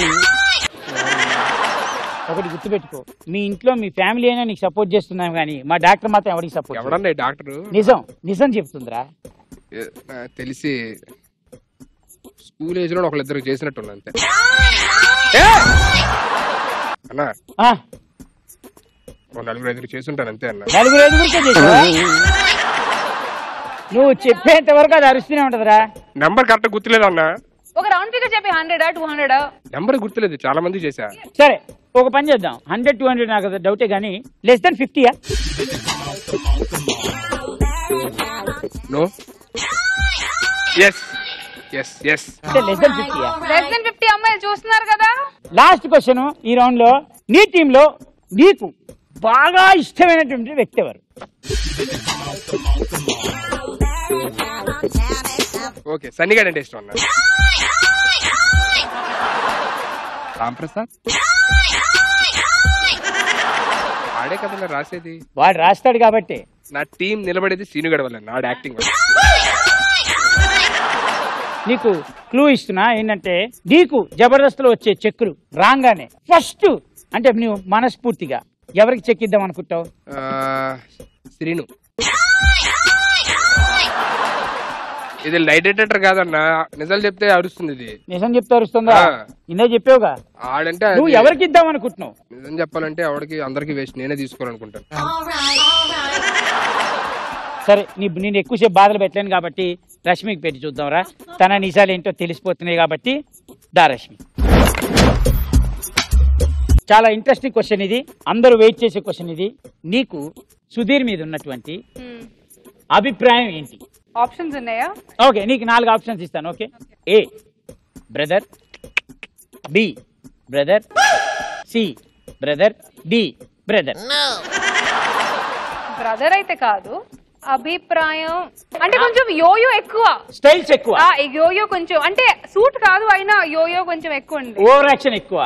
ఒకటి గుర్తుపెట్టుకో మీ ఇంట్లో మీ ఫ్యామిలీ అయినా నీకు సపోర్ట్ చేస్తున్నాం కానీ మా డాక్టర్ మాత్రం ఎవరికి సపోర్ట్ ఎవడన్నా డాక్టర్ నిజం నిజం చెప్తుందిరా తెలిసి స్కూల్ ఏజ్ లో ఒకళ్ళిద్దరు చేసినట్టున్నా అంతే అన్నా ఆ, ఓ నలుగురు ఐదుగురు చేసుంటాను అంతే అన్న నలుగురు ఐదుగురికే చేసావా నువ్వు చెప్పేంత వరకు అది అరుస్తూనే ఉంటదిరా నెంబర్ కరెక్ట్ గుర్తులేదు అన్న ఒక రౌండ్ ఫిగర్ చెప్పి హండ్రెడా టూ హండ్రెడా నెంబర్ గుర్తులేదు చాలా మంది చేశా సరే ఒక పని చేద్దాం హండ్రెడ్ టూ హండ్రెడ్ నాకు అది డౌటే కానీ లెస్ దెన్ ఫిఫ్టీయా నో ఎస్ ఎస్ ఎస్ అంటే లెస్ దెన్ ఫిఫ్టీయా లెస్ దెన్ ఫిఫ్టీ అమ్మాయిలు చూస్తున్నారు కదా లాస్ట్ క్వశ్చన్ ఈ రౌండ్ లో నీ టీంలో నీకు బాగా ఇష్టమైనటువంటి వ్యక్తి ఎవరు ఓకే సన్నిగాడు అంటే ఇష్టం అన్న రామ్ ప్రసాద్ ఆడే కదా నేను రాసేది వాడు రాస్తాడు కాబట్టి నా టీం నిలబడేది సీనుగడ వల్ల నాడు యాక్టింగ్ వల్ల నీకు క్లూ ఇస్తున్నా ఏంటంటే నీకు జబర్దస్త్లో వచ్చే చెక్కులు రాగానే ఫస్ట్ అంటే నువ్వు మనస్ఫూర్తిగా ఎవరికి చెక్ ఇద్దాం అనుకుంటావు ఆ, శ్రీను ఇది లైట్ డిటెక్టర్ కాదన్న నిజాలు చెప్తే అరుస్తుంది ఇది నిజం చెప్తే అరుస్తుందా ఆ. ఇందే చెప్పావుగా ఆడంటే అది- నువ్వు ఎవరికి ఇద్దాం అనుకుంటున్నావు నిజం చెప్పాలంటే ఎవరికి అందరికి వేస్ట్ నేనే తీసుకోవాలనుకుంటాను సరే నీ నేను ఎక్కువసేపు బాధలు పెట్టలేను కాబట్టి రష్మికి పెట్టి చూద్దాంరా తన నిజాలు ఏంటో తెలిసిపోతున్నాయి కాబట్టి దా రష్మి చాలా ఇంట్రెస్టింగ్ క్వశ్చన్ ఇది అందరూ వెయిట్ చేసే క్వశ్చన్ ఇది నీకు సుధీర్ మీద ఉన్నటువంటి అభిప్రాయం ఏంటి ఆప్షన్స్ ఉన్నాయా ఓకే నీకు నాలుగు ఆప్షన్స్ ఇస్తాను okay A brother B brother C brother D brother brother అయితే కాదు అభిప్రాయం అంటే కొంచెం యోయో ఎక్కువ స్టైల్స్ ఎక్కువ ఆ, ఈ యోయో కొంచెం అంటే సూట్ కాదు అయినా యోయో కొంచెం ఎక్కువ ఉంది ఓవర్ యాక్షన్ ఎక్కువ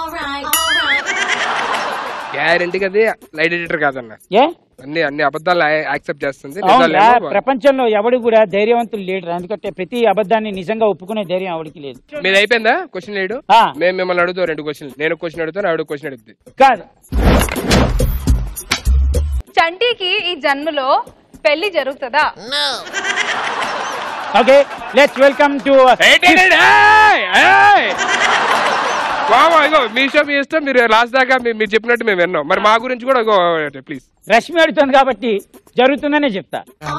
గ్యారంటీగా అది లైట్ ఎడిటర్ కాదన్న ఏ అన్ని అన్ని అబద్ధాలు యాక్సెప్ట్ చేస్తుంది నిజాలు అవునురా ఏమో ప్రపంచంలో ఎవడు కూడా ధైర్యవంతులు లేడు ఎందుకంటే ప్రతి అబద్ధాన్ని నిజంగా ఒప్పుకునే ధైర్యం ఎవరికి లేదు మీది అయిపోయిందా క్వశ్చన్ లేడు ఆ. మేము మిమ్మల్ని అడుగుతాం రెండు క్వశ్చన్ నేను క్వశ్చన్ అడుగుతాను ఆవిడ క్వశ్చన్ అడుగుతుంది కాదు చంటికి ఈ జన్మలో పెళ్లి జరుగుతుందా okay let's welcome to Baba ego మీ షో మీ ఇష్టం మీరు లాస్ట్ దాకా మీ- మీరు చెప్పినట్టు మేము విన్నాం మరి మా గురించి కూడా ఇగో ప్లీజ్ రష్మి అడుగుతుంది కాబట్టి జరుగుతుందనే చెప్తా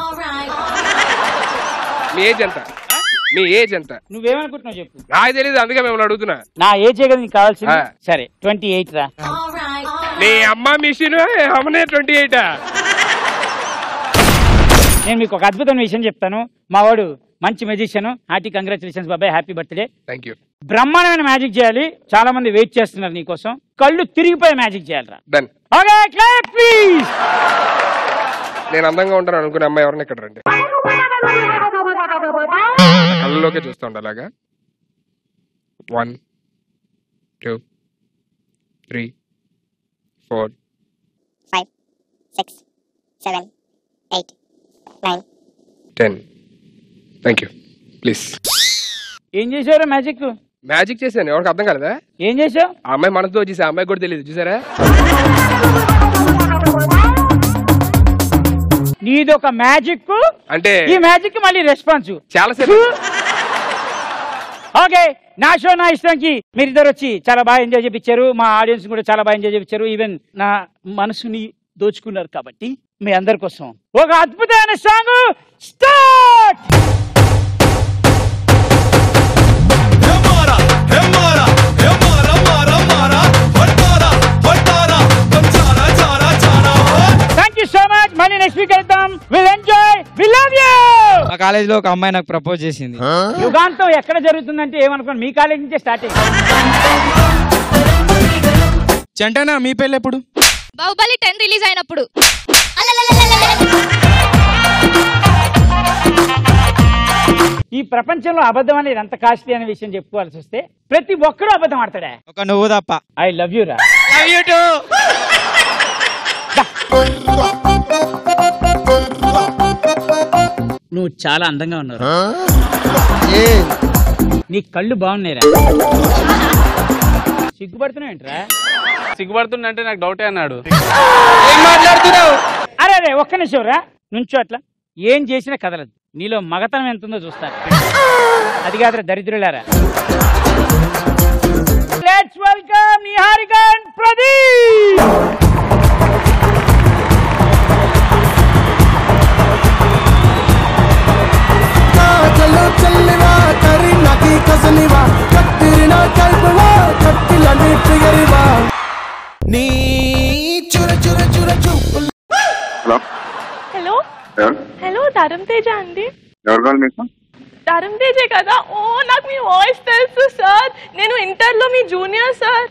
మీ ఏజ్ ఎంత మీ ఏజ్ ఎంత నువ్వేమనుకుంటున్నావు చెప్పు నాకు తెలియదు అందుకే మిమ్మల్ని అడుగుతున్నా నా ఏజే కదా నీకు కావాల్సింది ఆ. సరే ట్వంటీ ఎయిట్ రా నీ అమ్మ మిషన్ అమ్మనే ట్వంటీ ఎయిట్ నేను మీకు ఒక అద్భుతమైన విషయం చెప్తాను మా వాడు మంచి మెజిషియన్ హ్యాపీ కంగ్రాచులేషన్స్ బాబాయ్ హ్యాపీ బర్త్డే థ్యాంక్ యూ బ్రహ్మాండమైన మ్యాజిక్ చేయాలి చాలా మంది వెయిట్ చేస్తున్నారు నీకోసం కళ్ళు తిరిగిపోయే మ్యాజిక్ చేయాలరా డన్ ఓకే క్లాప్ ప్లీజ్ నేను అందంగా ఉంటాను అనుకునే అమ్మాయి ఎవరైనా ఇక్కడ రండి కళ్ళలోకే చూస్తూ ఉండాలి అలాగా one two three four five, six, seven, eight, nine. Ten thank you please ఏం చేశారు మ్యాజిక్ మ్యాజిక్ చేశాను ఎవరికి అర్థం కాలేదా ఏం చేసావు ఆ అమ్మాయి మనసుతో వచ్చేసి ఆ అమ్మాయి కూడా తెలియదు చూసారా నీది ఒక మ్యాజిక్ అంటే ఈ మ్యాజిక్ మళ్ళీ రెస్పాన్స్ చాలా సేపు ఓకే నా షో నా ఇష్టంకి మీరు ఇద్దరు వచ్చి చాలా బాగా ఎంజాయ్ చేయించారు మా ఆడియన్స్ కూడా చాలా బాగా ఎంజాయ్ చేయించారు ఈవెన్ నా మనసుని దోచుకున్నారు కాబట్టి మీ అందరి కోసం ఒక అద్భుతమైన song start thank you so much మళ్ళీ నెక్స్ట్ వీక్ వెళ్తాం will enjoy we love you మా కాలేజీలో ఒక అమ్మాయి నాకు ప్రపోజ్ చేసింది యుగాంతం ఎక్కడ జరుగుతుందంటే ఏమనుకోండి మీ కాలేజ్ నుంచే స్టార్ట్ అయింది చంటనా మీ పెళ్ళి ఎప్పుడు బాహుబలి టెన్ రిలీజ్ అయినప్పుడు ఈ ప్రపంచంలో అబద్ధం అనేది ఎంత కాస్ట్లీ అనే విషయం చెప్పుకోవాల్సి వస్తే ప్రతి ఒక్కరూ అబద్ధం ఆడతాడా ఒక నువ్వు తప్ప ఐ లవ్ యూ రా లవ్ యూ టూ నువ్వు చాలా అందంగా ఉన్నావు నీ కళ్ళు బాగున్నాయిరా సిగ్గుపడుతున్నావు ఏంట్రా సిగ్గుపడుతుందంటే నాకు డౌటే అన్నాడు అరే అరే ఒక్క నిమిషం రా నుంచో అట్లా ఏం చేసినా కదలదు నీలో మగతనం ఎంత ఉందో చూస్తాను అది కాదురా దరిద్రులారా let's welcome Niharika and Pradeep చలో చల్లివా కరి నకి కసలివా కట్టిరిన కల్పవా కట్టిలని ఫిగరివా నీ చుర చుర చుర చూపులు హలో హలో ఎవరు హలో తరం తేజ అండి ఎవరు కావాలి మీకు తరం తేజే కదా ఓ నాకు మీ వాయిస్ తెలుసు సార్ నేను ఇంటర్ లో మీ జూనియర్ సార్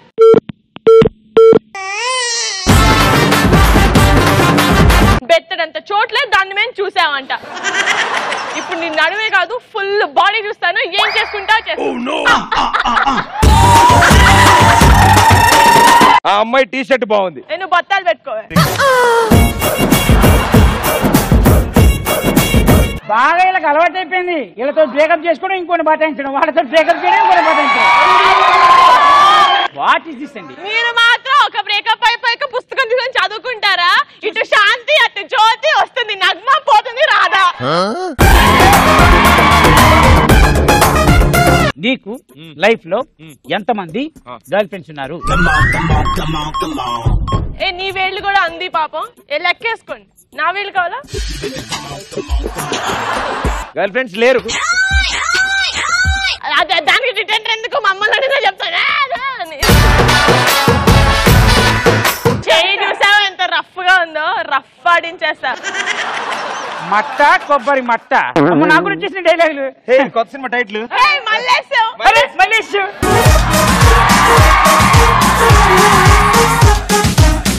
బెత్తడంత చోట్లే దాన్ని మేము చూసామంట ఇప్పుడు నీ నడుమే కాదు ఫుల్ బాడీ చూస్తాను ఏం చేసుకుంటా ఆ అమ్మాయి టీ షర్ట్ బాగుంది నేను బత్తాలు పెట్టుకోవాలి బాగా వీళ్ళకి అలవాటు అయిపోయింది వీళ్ళతో బ్రేకప్ చేసుకోవడం ఇంకొని బటాయించడం వాళ్ళతో బ్రేకప్ చేయడం ఇంకొని బటాయించడం వాట్ ఇస్ దిస్ అండి మీరు మాత్రం ఒక బ్రేకప్ అయిపోయాక పుస్తకం తీసుకొని చదువుకుంటారా ఇటు శాంతి అటు జ్యోతి వస్తుంది నగ్మ పోతుంది రాధా నీకు లైఫ్ లో ఎంతమంది గర్ల్ ఫ్రెండ్స్ ఉన్నారు ఏ నీ వేళ్ళు కూడా అంది పాపం ఏ లెక్కేసుకోండి నా వేళ్ళు కావాలా గర్ల్ ఫ్రెండ్స్ లేరు అదే దానికి డిటెండర్ ఎందుకు మమ్మల్ని అడిగితే చెప్తాను ఆ, అదే అని. చేయి చూసావా ఎంత రఫ్ గా ఉందో రఫ్ ఆడించేస్తా మట్ట కొబ్బరి మట్ట అమ్మ నా గురించి చేసిన డైలాగులు కొత్త సినిమా టైటిల్ ఏయ్, మల్లేశం మల్లేష్